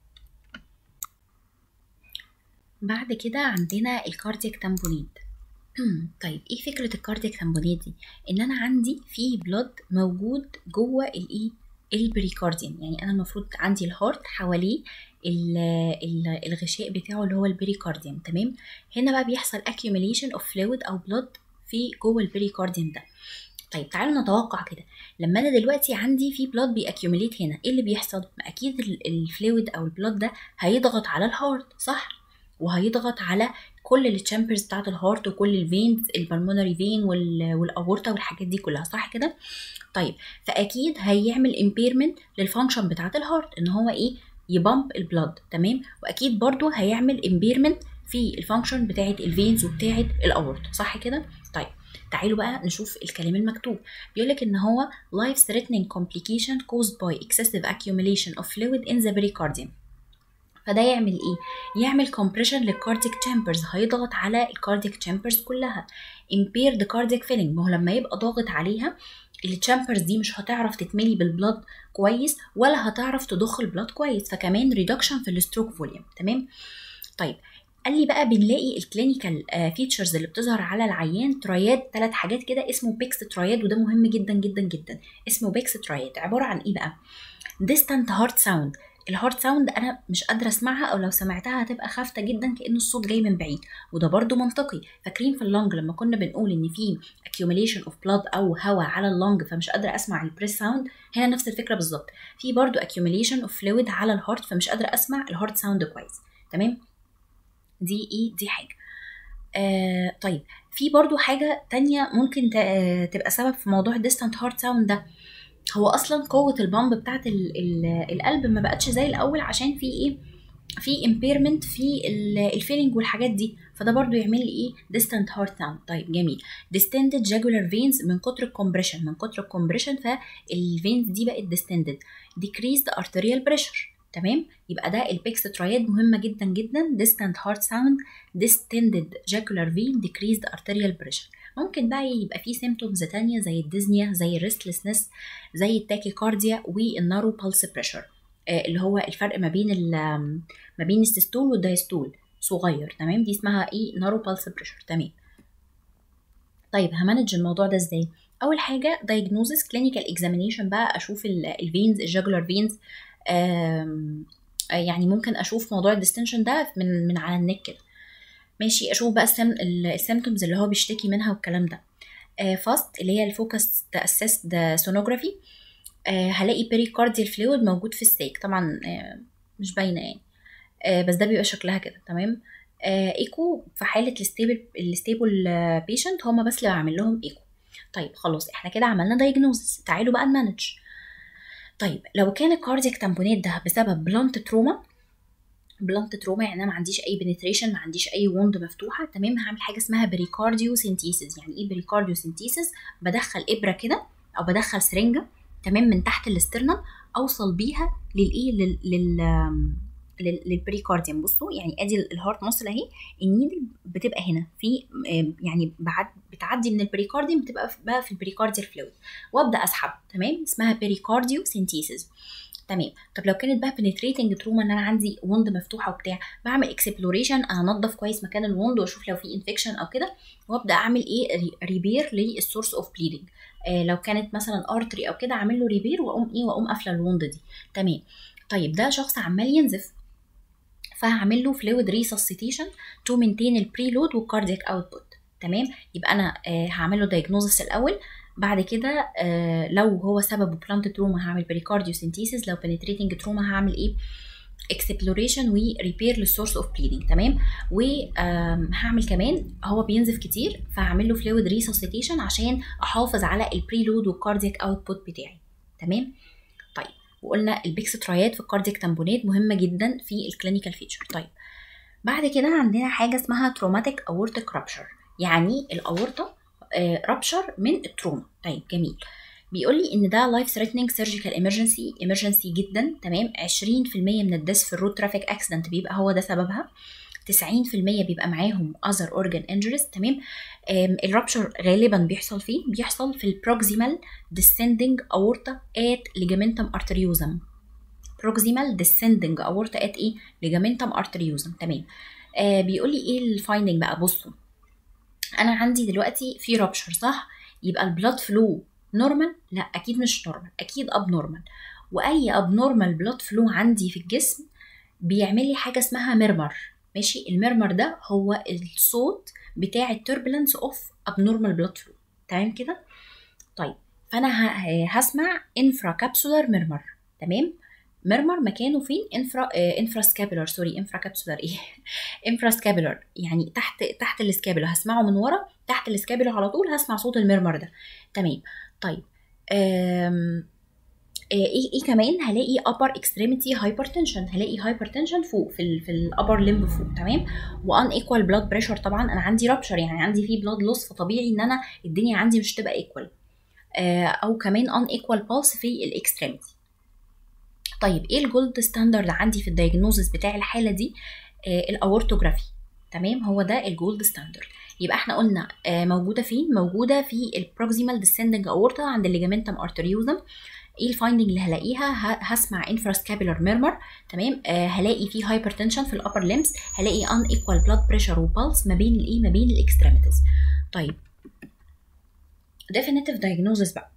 بعد كده عندنا الكاردياك تامبونيد طيب ايه فكره الكاردياك تامبونيد دي ان انا عندي في بلاد موجود جوه الايه البريكارديوم يعني انا المفروض عندي الهارت حواليه الغشاء بتاعه اللي هو البريكارديوم تمام هنا بقى بيحصل accumulation of fluid او blood في جوه البريكارديوم ده طيب تعالوا نتوقع كده لما انا دلوقتي عندي في بلاد بيأكيوميليت هنا ايه اللي بيحصل اكيد الفلويد او البلاد ده هيضغط على الهارت صح وهيضغط على كل التشامبرز بتاعت الهارت وكل الفينز البلمونري فين والاورتا والحاجات دي كلها صح كده طيب فاكيد هيعمل امبيرمنت للفانكشن بتاعت الهارت ان هو ايه يبامب البلاد تمام واكيد برضو هيعمل امبيرمنت في الفانكشن بتاعت الفينز وبتاعت الاورتا صح كده طيب تعالوا بقى نشوف الكلام المكتوب بيقول لك ان هو life threatening complication caused by excessive accumulation of fluid in the pericardium فده يعمل ايه يعمل compression للكارديك chambers هيضغط على الكارديك chambers كلها impaired cardiac filling ما هو لما يبقى ضاغط عليها التشامبرز دي مش هتعرف تتملي بالبلاد كويس ولا هتعرف تضخ البلاد كويس فكمان ريدكشن في الستروك فوليوم تمام طيب قال لي بقى بنلاقي الكلينيكال فيتشرز اللي بتظهر على العيان تراياد ثلاث حاجات كده اسمه بيكس تراياد وده مهم جدا جدا جدا اسمه بيكس تراياد عباره عن ايه بقى distant heart sound الهارت ساوند انا مش قادره اسمعها او لو سمعتها هتبقى خافته جدا كان الصوت جاي من بعيد وده برضو منطقي فاكرين في اللونج لما كنا بنقول ان في accumulation of blood او هواء على اللونج فمش قادره اسمع البريس ساوند هنا نفس الفكره بالظبط في برضو accumulation of fluid على الهارت فمش قادره اسمع الهارت ساوند كويس تمام دي ايه دي حاجه آه طيب في برضو حاجه تانية ممكن تبقى سبب في موضوع الديستانت هارت ساوند ده هو اصلا قوه البامب بتاعت ال ال القلب ما بقتش زي الاول عشان في ايه في امبيرمنت في الفيلينج والحاجات دي فده برضو يعمل لي ايه distant heart sound طيب جميل distended jugular veins من كتر الكومبريشن من كتر الكومبريشن فالفينز دي بقت distended decreased arterial pressure تمام يبقى ده البيكس ترايد مهمة جدا جدا distant heart sound distended jugular vein decreased arterial pressure ممكن بقى يبقى فيه سيمتومز تانية زي الديزنيا زي الريستلسنس زي التاكيكارديا والنارو بالس بريشر اللي هو الفرق ما بين ما بين السيستول والدايستول صغير تمام دي اسمها ايه نارو بالس بريشر تمام طيب همانج الموضوع ده ازاي اول حاجه diagnosis clinical examination بقى اشوف الفينز الجاجولار فينز يعني ممكن اشوف موضوع الديستنشن ده من من على النك كده ماشي اشوف بقى السيمتومز اللي هو بيشتكي منها والكلام ده فاست اللي هي الفوكس اسيست سونوجرافي هلاقي بيريكارديال فلويد موجود في الساك طبعا آه مش باينه يعني آه بس ده بيبقى شكلها كده تمام آه ايكو في حاله الستيبل الستيبل بيشنت هما بس اللي بعمل لهم ايكو طيب خلاص احنا كده عملنا دايجنوزس تعالوا بقى نمانج طيب لو كان الكاردياك تامبونات ده بسبب بلانت تروما بلانت تروما يعني انا ما عنديش اي بنتريشن ما عنديش اي ووند مفتوحه تمام هعمل حاجه اسمها بريكارديو سينتيسيس يعني ايه بريكارديو سينتيسيس بدخل ابره كده او بدخل سرنجه تمام من تحت الاسترنم اوصل بيها للايه لل لل لل- للبريكارديوم بصوا يعني ادي الهارت ماسل اهي النيدل بتبقى هنا في آم، يعني بعد بتعدي من البريكارديوم بتبقى في- بقى في البريكارديال فلويد وابدا اسحب تمام اسمها بيريكارديو سينتيسيس تمام طب لو كانت بقى بنتريتنج تروما ان انا عندي وند مفتوحه وبتاع بعمل اكسبلوريشن انضف كويس مكان الوند واشوف لو في انفكشن او كده وابدا اعمل ايه ريبير للسورس اوف بليدنج آه لو كانت مثلا ارتري او كده اعمل له ريبير واقوم ايه واقوم قافله الوند دي تمام طيب ده شخص عمال ينزف فهعمل له فلويد ريسسيتيشن تو مينتين البريلود والكاردياك اوتبوت تمام يبقى انا آه هعمل له دايجنوزس الاول بعد كده آه لو هو سببه بلانت تروما هعمل بريكارديو سينتيسيس لو بنتريتنج تروما هعمل ايه اكسبلوريشن وريبير للسورس اوف بليدنج تمام وهعمل كمان هو بينزف كتير فهعمل له فلويد ريسسيتيشن عشان احافظ على البريلود والكاردياك اوتبوت بتاعي تمام طيب وقلنا البيكس ترايات في الكاردياك تامبونات مهمه جدا في الكلينيكال فيتشر طيب بعد كده عندنا حاجه اسمها تروماتيك اورتيك رابشر يعني الاورطه رابشر من التروما طيب جميل بيقول لي ان ده لايف ثريتنينج سيرجيكال ايمرجنسي ايمرجنسي جدا تمام 20% من الدس في الرود ترافيك اكسيدنت بيبقى هو ده سببها 90% بيبقى معاهم other organ injuries تمام الرابشر غالبا بيحصل فين بيحصل في البروكسيمال descending aorta at ligamentum arteriosum proximal descending aorta at ايه ligamentum arteriosum تمام آه بيقول لي ايه الفايندنج بقى بصوا انا عندي دلوقتي في رابشر صح يبقى البلاد فلو نورمال لا اكيد مش نورمال اكيد اب نورمال واي اب نورمال بلاد فلو عندي في الجسم بيعمل لي حاجه اسمها ميرمر ماشي الميرمر ده هو الصوت بتاع التوربulence اوف ابنورمال بلاد فلو تمام كده طيب فانا ه- هسمع انفرا كابسولار ميرمر تمام ميرمر مكانه فين انفرا انفرا سكابولار سوري انفرا كابسولار ايه انفرا سكابولار يعني تحت تحت السكابولا هسمعه من ورا تحت السكابولا على طول هسمع صوت الميرمر ده تمام طيب أم... ايه ايه كمان هلاقي upper extremity hypertension هلاقي hypertension فوق في ال في الابر لمب فوق تمام وان ايكوال بلاد بريشر طبعا انا عندي رابشر يعني عندي فيه بلاد لوس فطبيعي ان انا الدنيا عندي مش تبقى ايكوال او كمان ان ايكوال بالس في الاكستريميتي طيب ايه الجولد ستاندرد عندي في الدايجنوزس بتاع الحاله دي آه الاورتوجرافي تمام هو ده الجولد ستاندرد يبقى احنا قلنا آه موجوده فين موجوده في البروكسيمال ديسندنج اورتا عند الليجامنتم ارتريوزم ايه الفايندنج اللي هلاقيها ه- هسمع انفراسكابولار ميرمر تمام آه هلاقي في هايبرتنشن في الابر ليمز هلاقي ان ايكوال بلاد بريشر وبالس ما بين الايه ما بين الاكستريميتيز طيب definitive diagnosis بقى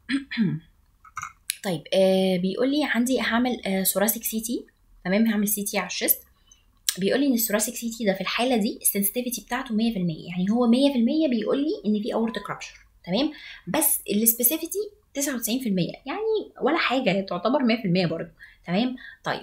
طيب آه بيقول لي عندي هعمل آه ثوراسيك سي تي تمام هعمل سي تي على الشيست بيقول لي ان الثوراسيك سي تي ده في الحاله دي السنسيتيفيتي بتاعته 100% يعني هو 100% بيقول لي ان في اورتيك رابشر تمام بس السبيسيفيتي 99% يعني ولا حاجه هي تعتبر 100% برضه تمام طيب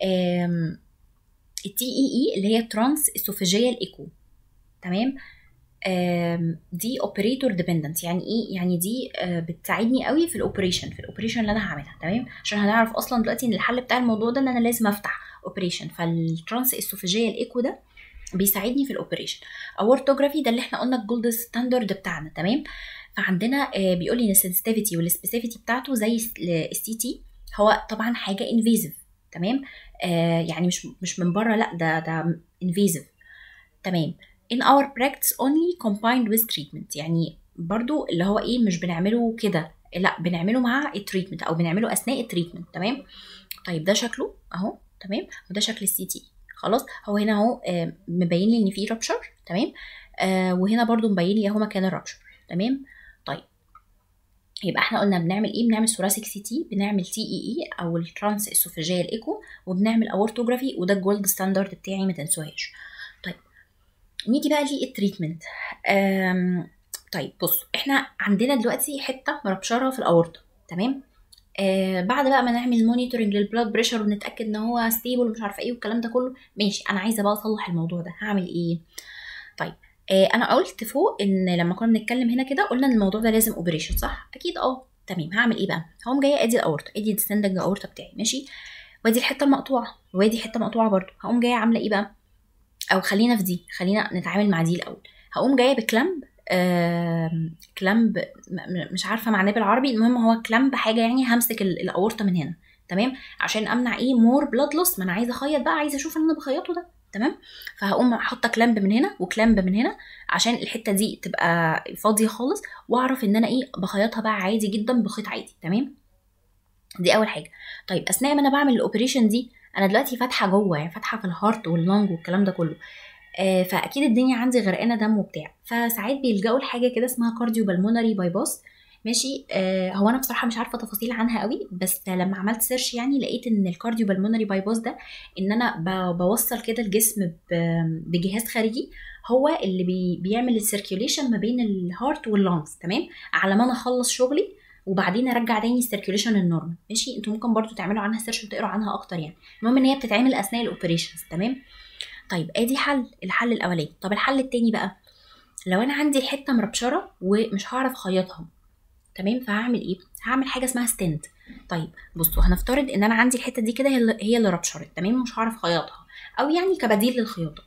التي اي اي اللي هي ترانس اسوفيجيال ايكو تمام آم، دي اوبريتور ديبندنت يعني ايه يعني دي آه، بتساعدني قوي في الاوبريشن في الاوبريشن اللي انا هعملها تمام عشان هنعرف اصلا دلوقتي ان الحل بتاع الموضوع ده ان انا لازم افتح اوبريشن فالترانس اسوفيجيال ايكو ده بيساعدني في الاوبريشن اورتوجرافي ده اللي احنا قلنا الجولد ستاندرد بتاعنا تمام فعندنا آه، بيقول لي ان السنسيتيفيتي والسبيسيفيتي بتاعته زي السي تي هو طبعا حاجه انفيزيف تمام آه يعني مش مش من بره لا ده ده انفيزيف تمام in our practice only combined with treatment يعني برضو اللي هو ايه مش بنعمله كده لا بنعمله مع التريتمنت او بنعمله اثناء التريتمنت تمام طيب ده شكله اهو تمام وده شكل السي تي خلاص هو هنا اهو آه، مبين لي ان في رابشر تمام آه وهنا برضو مبين لي اهو مكان الرابشر تمام طيب يبقى احنا قلنا بنعمل ايه بنعمل ثوراسيك سي تي بنعمل تي اي اي او الترانس اسوفيجيال ايكو وبنعمل اورتوجرافي وده الجولد ستاندرد بتاعي ما تنسوهاش طيب نيجي بقى للتريتمنت أم، طيب بصوا احنا عندنا دلوقتي حته مربشره في الاورطه تمام آه بعد بقى ما نعمل مونيتورنج للبلاد بريشر ونتاكد ان هو ستيبل ومش عارفه ايه والكلام ده كله ماشي انا عايزه بقى اصلح الموضوع ده هعمل ايه طيب آه انا قلت فوق ان لما كنا بنتكلم هنا كده قلنا ان الموضوع ده لازم اوبريشن صح اكيد اه تمام هعمل ايه بقى هقوم جايه ادي الاورطه ادي الديسندنج اورطه بتاعي ماشي وادي الحته المقطوعه وادي حته مقطوعه برضو هقوم جايه عامله ايه بقى او خلينا في دي خلينا نتعامل مع دي الاول هقوم جايه بكلامب آم، كلامب م- م- مش عارفه معناه بالعربي المهم هو كلامب حاجه يعني همسك ال- الاورطه من هنا تمام عشان امنع ايه مور بلاد لوس ما انا عايزه اخيط بقى عايزه اشوف اللي انا بخيطه ده تمام فهقوم حاطه كلامب من هنا وكلامب من هنا عشان الحته دي تبقى فاضيه خالص واعرف ان انا ايه بخيطها بقى عادي جدا بخيط عادي تمام دي اول حاجه طيب اثناء ما انا بعمل الاوبريشن دي انا دلوقتي فاتحه جوه يعني فاتحه في الهارت واللنج والكلام ده كله آه فاكيد الدنيا عندي غرقانه دم وبتاع فساعات بيلجأوا لحاجه كده اسمها كارديو بالمونري باي باس ماشي آه هو انا بصراحه مش عارفه تفاصيل عنها قوي بس لما عملت سيرش يعني لقيت ان الكارديو بالمونري باي باس ده ان انا ب- بوصل كده الجسم ب- بجهاز خارجي هو اللي بي بيعمل السيركيوليشن ما بين الهارت واللنجز تمام على ما انا اخلص شغلي وبعدين ارجع تاني السيركيوليشن النورمال ماشي انتوا ممكن برضو تعملوا عنها سيرش وتقروا عنها اكتر يعني المهم ان هي بتتعمل اثناء الاوبريشنز تمام طيب ادي حل الحل الاولاني طب الحل التاني بقى لو انا عندي الحته مربشره ومش هعرف اخيطها تمام فهعمل ايه هعمل حاجه اسمها ستنت طيب بصوا هنفترض ان انا عندي الحته دي كده هي اللي- هي اللي ربشرت تمام مش هعرف اخيطها او يعني كبديل للخياطه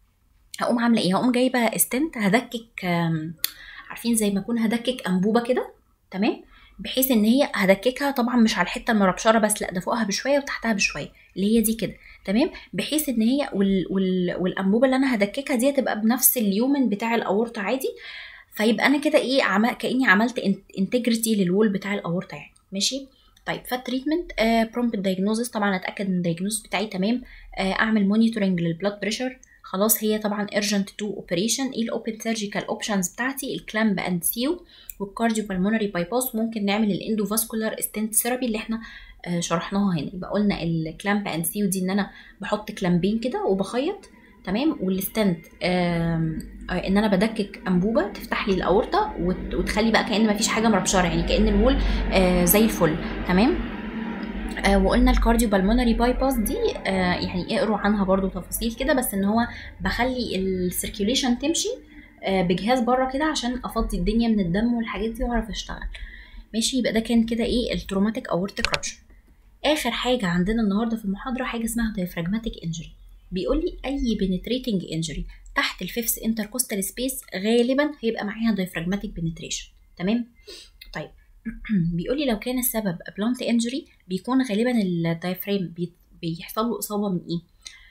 هقوم عامله ايه هقوم جايبه ستنت هدكك آم، عارفين زي ما اكون هدكك انبوبه كده تمام بحيث ان هي هدككها طبعا مش على الحته المربشره بس لا ده فوقها بشويه وتحتها بشويه اللي هي دي كده تمام بحيث ان هي وال... وال... والانبوبه اللي انا هدككها دي هتبقى بنفس اليومن بتاع الاورطه عادي فيبقى انا كده ايه عم... كاني عملت انتجريتي للوول بتاع الاورطه يعني ماشي طيب فالتريتمنت آه برومبت دايجنوزس طبعا اتاكد ان الدايجنوز بتاعي تمام آه اعمل مونيتورنج للبلاد بريشر خلاص هي طبعا urgent تو اوبريشن ايه الاوبن سيرجيكال اوبشنز بتاعتي الكلامب اند سيو والكارديو بالمونري باي باس ممكن نعمل الاندوفاسكولار ستنت ثيرابي اللي احنا آه شرحناها هنا يبقى قلنا الكلامب اند سيو دي ان انا بحط كلامبين كده وبخيط تمام والستنت آم، آه ان انا بدكك انبوبه تفتح لي الاورطه وت- وتخلي بقى كان مفيش حاجه مربشره يعني كان الوول آه زي الفل تمام آه وقلنا الكارديو بالمونري باي باس دي آه يعني اقروا عنها برضو تفاصيل كده بس ان هو بخلي السيركيوليشن تمشي آه بجهاز بره كده عشان افضي الدنيا من الدم والحاجات دي واعرف اشتغل ماشي يبقى ده كان كده ايه التروماتيك اورتيك رابشر اخر حاجه عندنا النهارده في المحاضره حاجه اسمها diaphragmatic انجري بيقول لي اي penetrating انجري تحت الفيفث انتركوستال سبيس غالبا هيبقى معاها diaphragmatic penetration تمام طيب بيقول لي لو كان السبب بلانت انجري بيكون غالبا الدايفرام بي- بيحصل له اصابه من ايه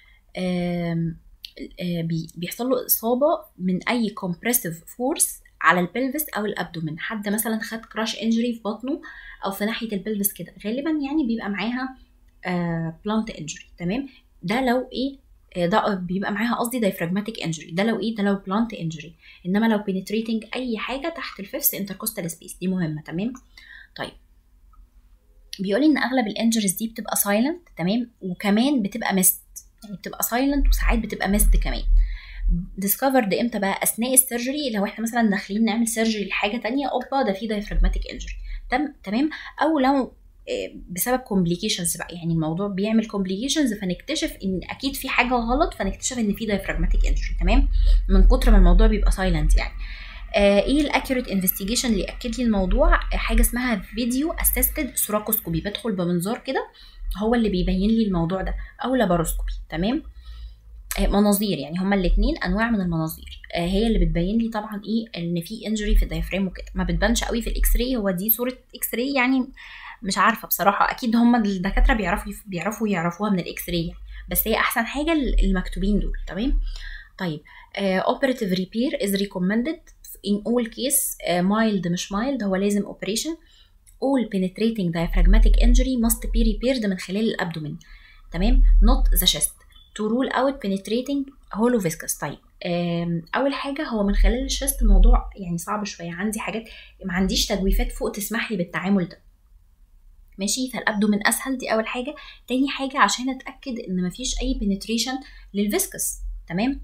آم، آه، بي- بيحصل له اصابه من اي كومبريسيف فورس على البلفس او الابدومين حد مثلا خد كراش انجري في بطنه او في ناحيه البلفس كده غالبا يعني بيبقى معاها بلانت انجري تمام ده لو ايه آه، ده بيبقى معاها قصدي دايفراجماتيك انجري ده لو ايه ده لو بلانت انجري انما لو بينتريتنج اي حاجه تحت الفيفث انتركوستال سبيس دي مهمه تمام طيب بيقول ان اغلب الانجريز دي بتبقى سايلنت تمام وكمان بتبقى مست يعني بتبقى سايلنت وساعات بتبقى مست كمان ديسكفرد امتى بقى اثناء السيرجري لو احنا مثلا داخلين نعمل سيرجري لحاجه تانية اوبا ده في دايفراجماتيك انجري تم تمام او لو آه، بسبب كومبليكيشنز بقى يعني الموضوع بيعمل كومبليكيشنز فنكتشف ان اكيد في حاجه غلط فنكتشف ان في دايفراجماتيك انجري تمام من كتر ما الموضوع بيبقى سايلنت يعني آه ايه الاكيوريت انفستيجيشن اللي ياكد لي الموضوع آه، حاجه اسمها فيديو اسيستد سوراكوسكوبي بدخل بمنظار كده هو اللي بيبين لي الموضوع ده او لاباروسكوبي تمام آه، مناظير يعني هما الاثنين انواع من المناظير آه، هي اللي بتبين لي طبعا ايه ان في انجري في الدايفرام وكده ما بتبانش قوي في الاكس راي هو دي صوره اكس راي يعني مش عارفه بصراحه اكيد هما الدكاتره بيعرفوا بيعرفوا يعرفوها من الاكس راي يعني. بس هي احسن حاجه المكتوبين دول تمام طيب uh, operative repair is recommended in all case uh, mild مش mild هو لازم operation all penetrating diaphragmatic injury must be repaired من خلال الابدومين تمام not the chest to rule out penetrating hollow viscous طيب آم، اول حاجه هو من خلال الشست الموضوع يعني صعب شويه عندي حاجات ما عنديش تجويفات فوق تسمح لي بالتعامل ده ماشي فالابدومين اسهل دي اول حاجه تاني حاجه عشان اتاكد ان مفيش اي penetration للفيسكس تمام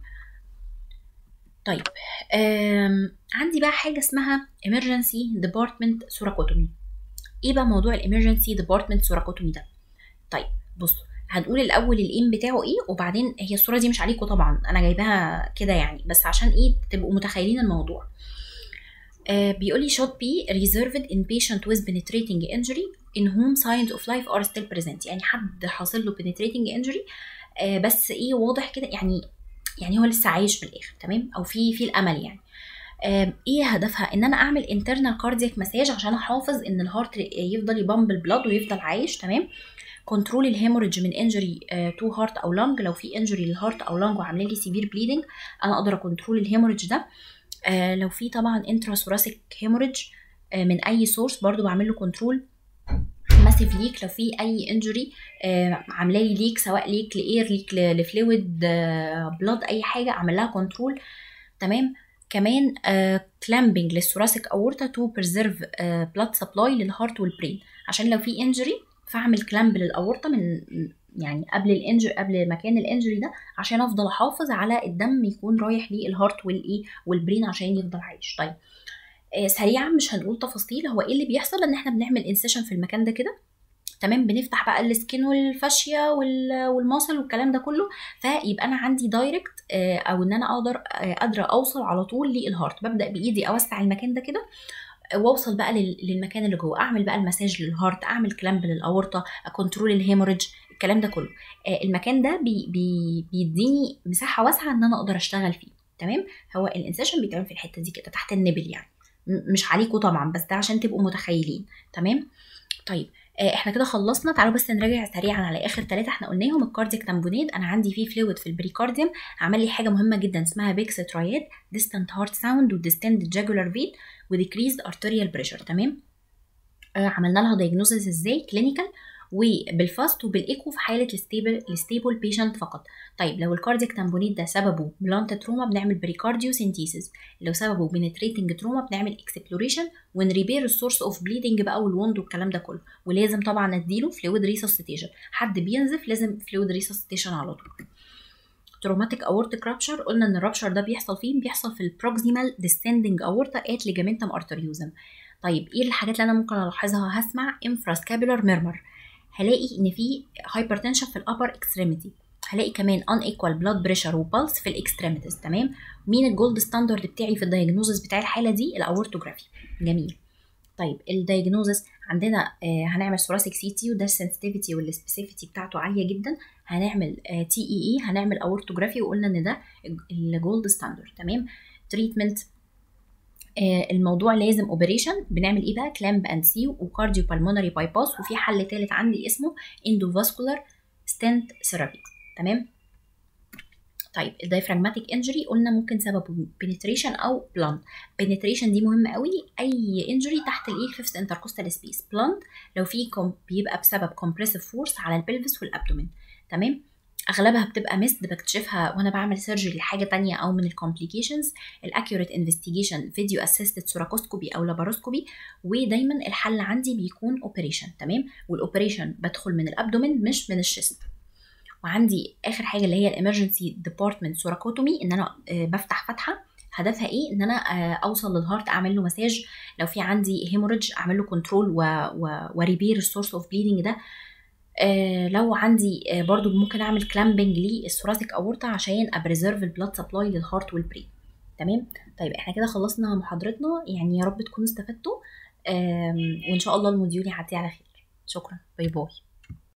طيب آم، عندي بقى حاجه اسمها emergency department thoracotomy ايه بقى موضوع الامرجنسي ديبارتمنت سوراكوتومي ده طيب بصوا هنقول الاول الايم بتاعه ايه وبعدين هي الصوره دي مش عليكم طبعا انا جايباها كده يعني بس عشان ايه تبقوا متخيلين الموضوع آه بيقول لي should be reserved in patient with penetrating injury in whom signs of life are still present يعني حد حاصل له penetrating injury آه بس ايه واضح كده يعني يعني هو لسه عايش في الاخر تمام او في في الامل يعني آم، ايه هدفها ان انا اعمل انترنال كاردياك مساج عشان احافظ ان الهارت يفضل يبامب البلاد ويفضل عايش تمام كنترول الهيموريدج من انجري تو هارت او لانج لو في انجري للهارت او لانج وعاملين لي سيفير بليدنج انا اقدر اكنترول الهيموريدج ده آه لو في طبعا انتراسوراسيك هيموريدج آه من اي سورس برضو بعمل له كنترول ماسيف ليك لو في اي انجري آه عامله لي ليك سواء ليك لاير ليك ل- لفلويد آه بلاد اي حاجه اعمل لها كنترول تمام كمان كلامبنج للثوراسيك اورتا تو بريزيرف بلاد سبلاي للهارت والبرين عشان لو في انجري فاعمل كلامب للاورطه من يعني قبل الانجري قبل مكان الانجري ده عشان افضل احافظ على الدم يكون رايح للهارت والايه والبرين عشان يفضل عايش طيب آه، سريعا مش هنقول تفاصيل هو ايه اللي بيحصل ان احنا بنعمل انسيشن في المكان ده كده تمام بنفتح بقى السكين والفاشيه وال- والماسل والكلام ده كله فيبقى انا عندي دايركت او ان انا اقدر آه، قادره اوصل على طول للهارت ببدا بايدي اوسع المكان ده كده آه، واوصل بقى لل- للمكان اللي جوه اعمل بقى المساج للهارت اعمل كلامب للاورطه كنترول الهيموريدج الكلام ده كله آه، المكان ده بي بي بيديني مساحه واسعه ان انا اقدر اشتغل فيه تمام هو الانسيشن بيتعمل في الحته دي كده تحت النبل يعني م- مش عليكم طبعا بس ده عشان تبقوا متخيلين تمام طيب آه، احنا كده خلصنا تعالوا بس نراجع سريعا على اخر ثلاثه احنا قلناهم الكاردياك تامبونيد انا عندي فيه فلويد في البريكارديوم عمل لي حاجه مهمه جدا اسمها بيكس ترايد ديستانت هارت ساوند وديستند جاجولار فين وديكريزد ارتريال بريشر تمام آه، عملنا لها دايجنوزز ازاي كلينيكال وبالفاست وبالايكو في حاله الستيبل الستيبل بيشنت فقط طيب لو الكاردياك تامبونيت ده سببه بلانت تروما بنعمل بريكارديو سينتيسيس لو سببه بنتريتنج تروما بنعمل اكسبلوريشن ونريبير السورس اوف بليدنج بقى والوند والكلام ده كله ولازم طبعا اديله فلويد ريسوسيتيشن حد بينزف لازم فلويد ريسوسيتيشن على طول تروماتيك اورتيك رابشر قلنا ان الرابشر ده بيحصل فين بيحصل في البروكسيمال ديسندنج اورتا ات ليجامنتم ارتريوزم طيب ايه الحاجات اللي انا ممكن الاحظها هسمع انفراسكابولار ميرمر هلاقي ان في هايبرتنشن في الابر اكستريميتي هلاقي كمان ان ايكوال بلاد بريشر وبلس في الاكستريميتيز تمام مين الجولد ستاندرد بتاعي في الدايجنوزس بتاع الحاله دي الاورتوجرافي جميل طيب الدايجنوزس عندنا آه هنعمل ثوراسيك سي تي وده السنسيتيفيتي والسبيسيفيتي بتاعته عاليه جدا هنعمل تي اي اي هنعمل اورتوجرافي وقلنا ان ده الجولد ستاندرد تمام تريتمنت آه الموضوع لازم اوبريشن بنعمل ايه بقى كلامب اند سي وكارديو بالمونري باي باس وفي حل تالت عندي اسمه اندوفاسكولار ستنت ثيرابي تمام طيب الدايفراجماتيك انجري قلنا ممكن سببه بنتريشن او بلانت بنتريشن دي مهمه قوي اي انجري تحت الايه فيفث انتركوستال سبيس بلانت لو في كوم بيبقى بسبب كومبريسيف فورس على البلفس والابدومين تمام اغلبها بتبقى ميسد بكتشفها وانا بعمل سيرجري لحاجه تانية او من الكومبليكيشنز الاكيوريت انفستيجيشن فيديو اسيستد سوراكوسكوبي او لاباروسكوبي ودايما الحل عندي بيكون اوبريشن تمام والاوبريشن بدخل من الابدومين مش من الشيست وعندي اخر حاجه اللي هي الامرجنسي ديبارتمنت سوراكوتومي ان انا بفتح فتحه هدفها ايه ان انا اوصل للهارت اعمل له مساج لو في عندي هيموريدج اعمل له كنترول وريبير السورس اوف بليدنج ده آه لو عندي آه برضو ممكن اعمل كلامبنج للثوراسيك اورتا عشان ابريزيرف البلاد سبلاي للهارت والبرين تمام طيب احنا كده خلصنا محاضرتنا يعني يا رب تكونوا استفدتوا وان شاء الله الموديول يعدي على خير شكرا باي باي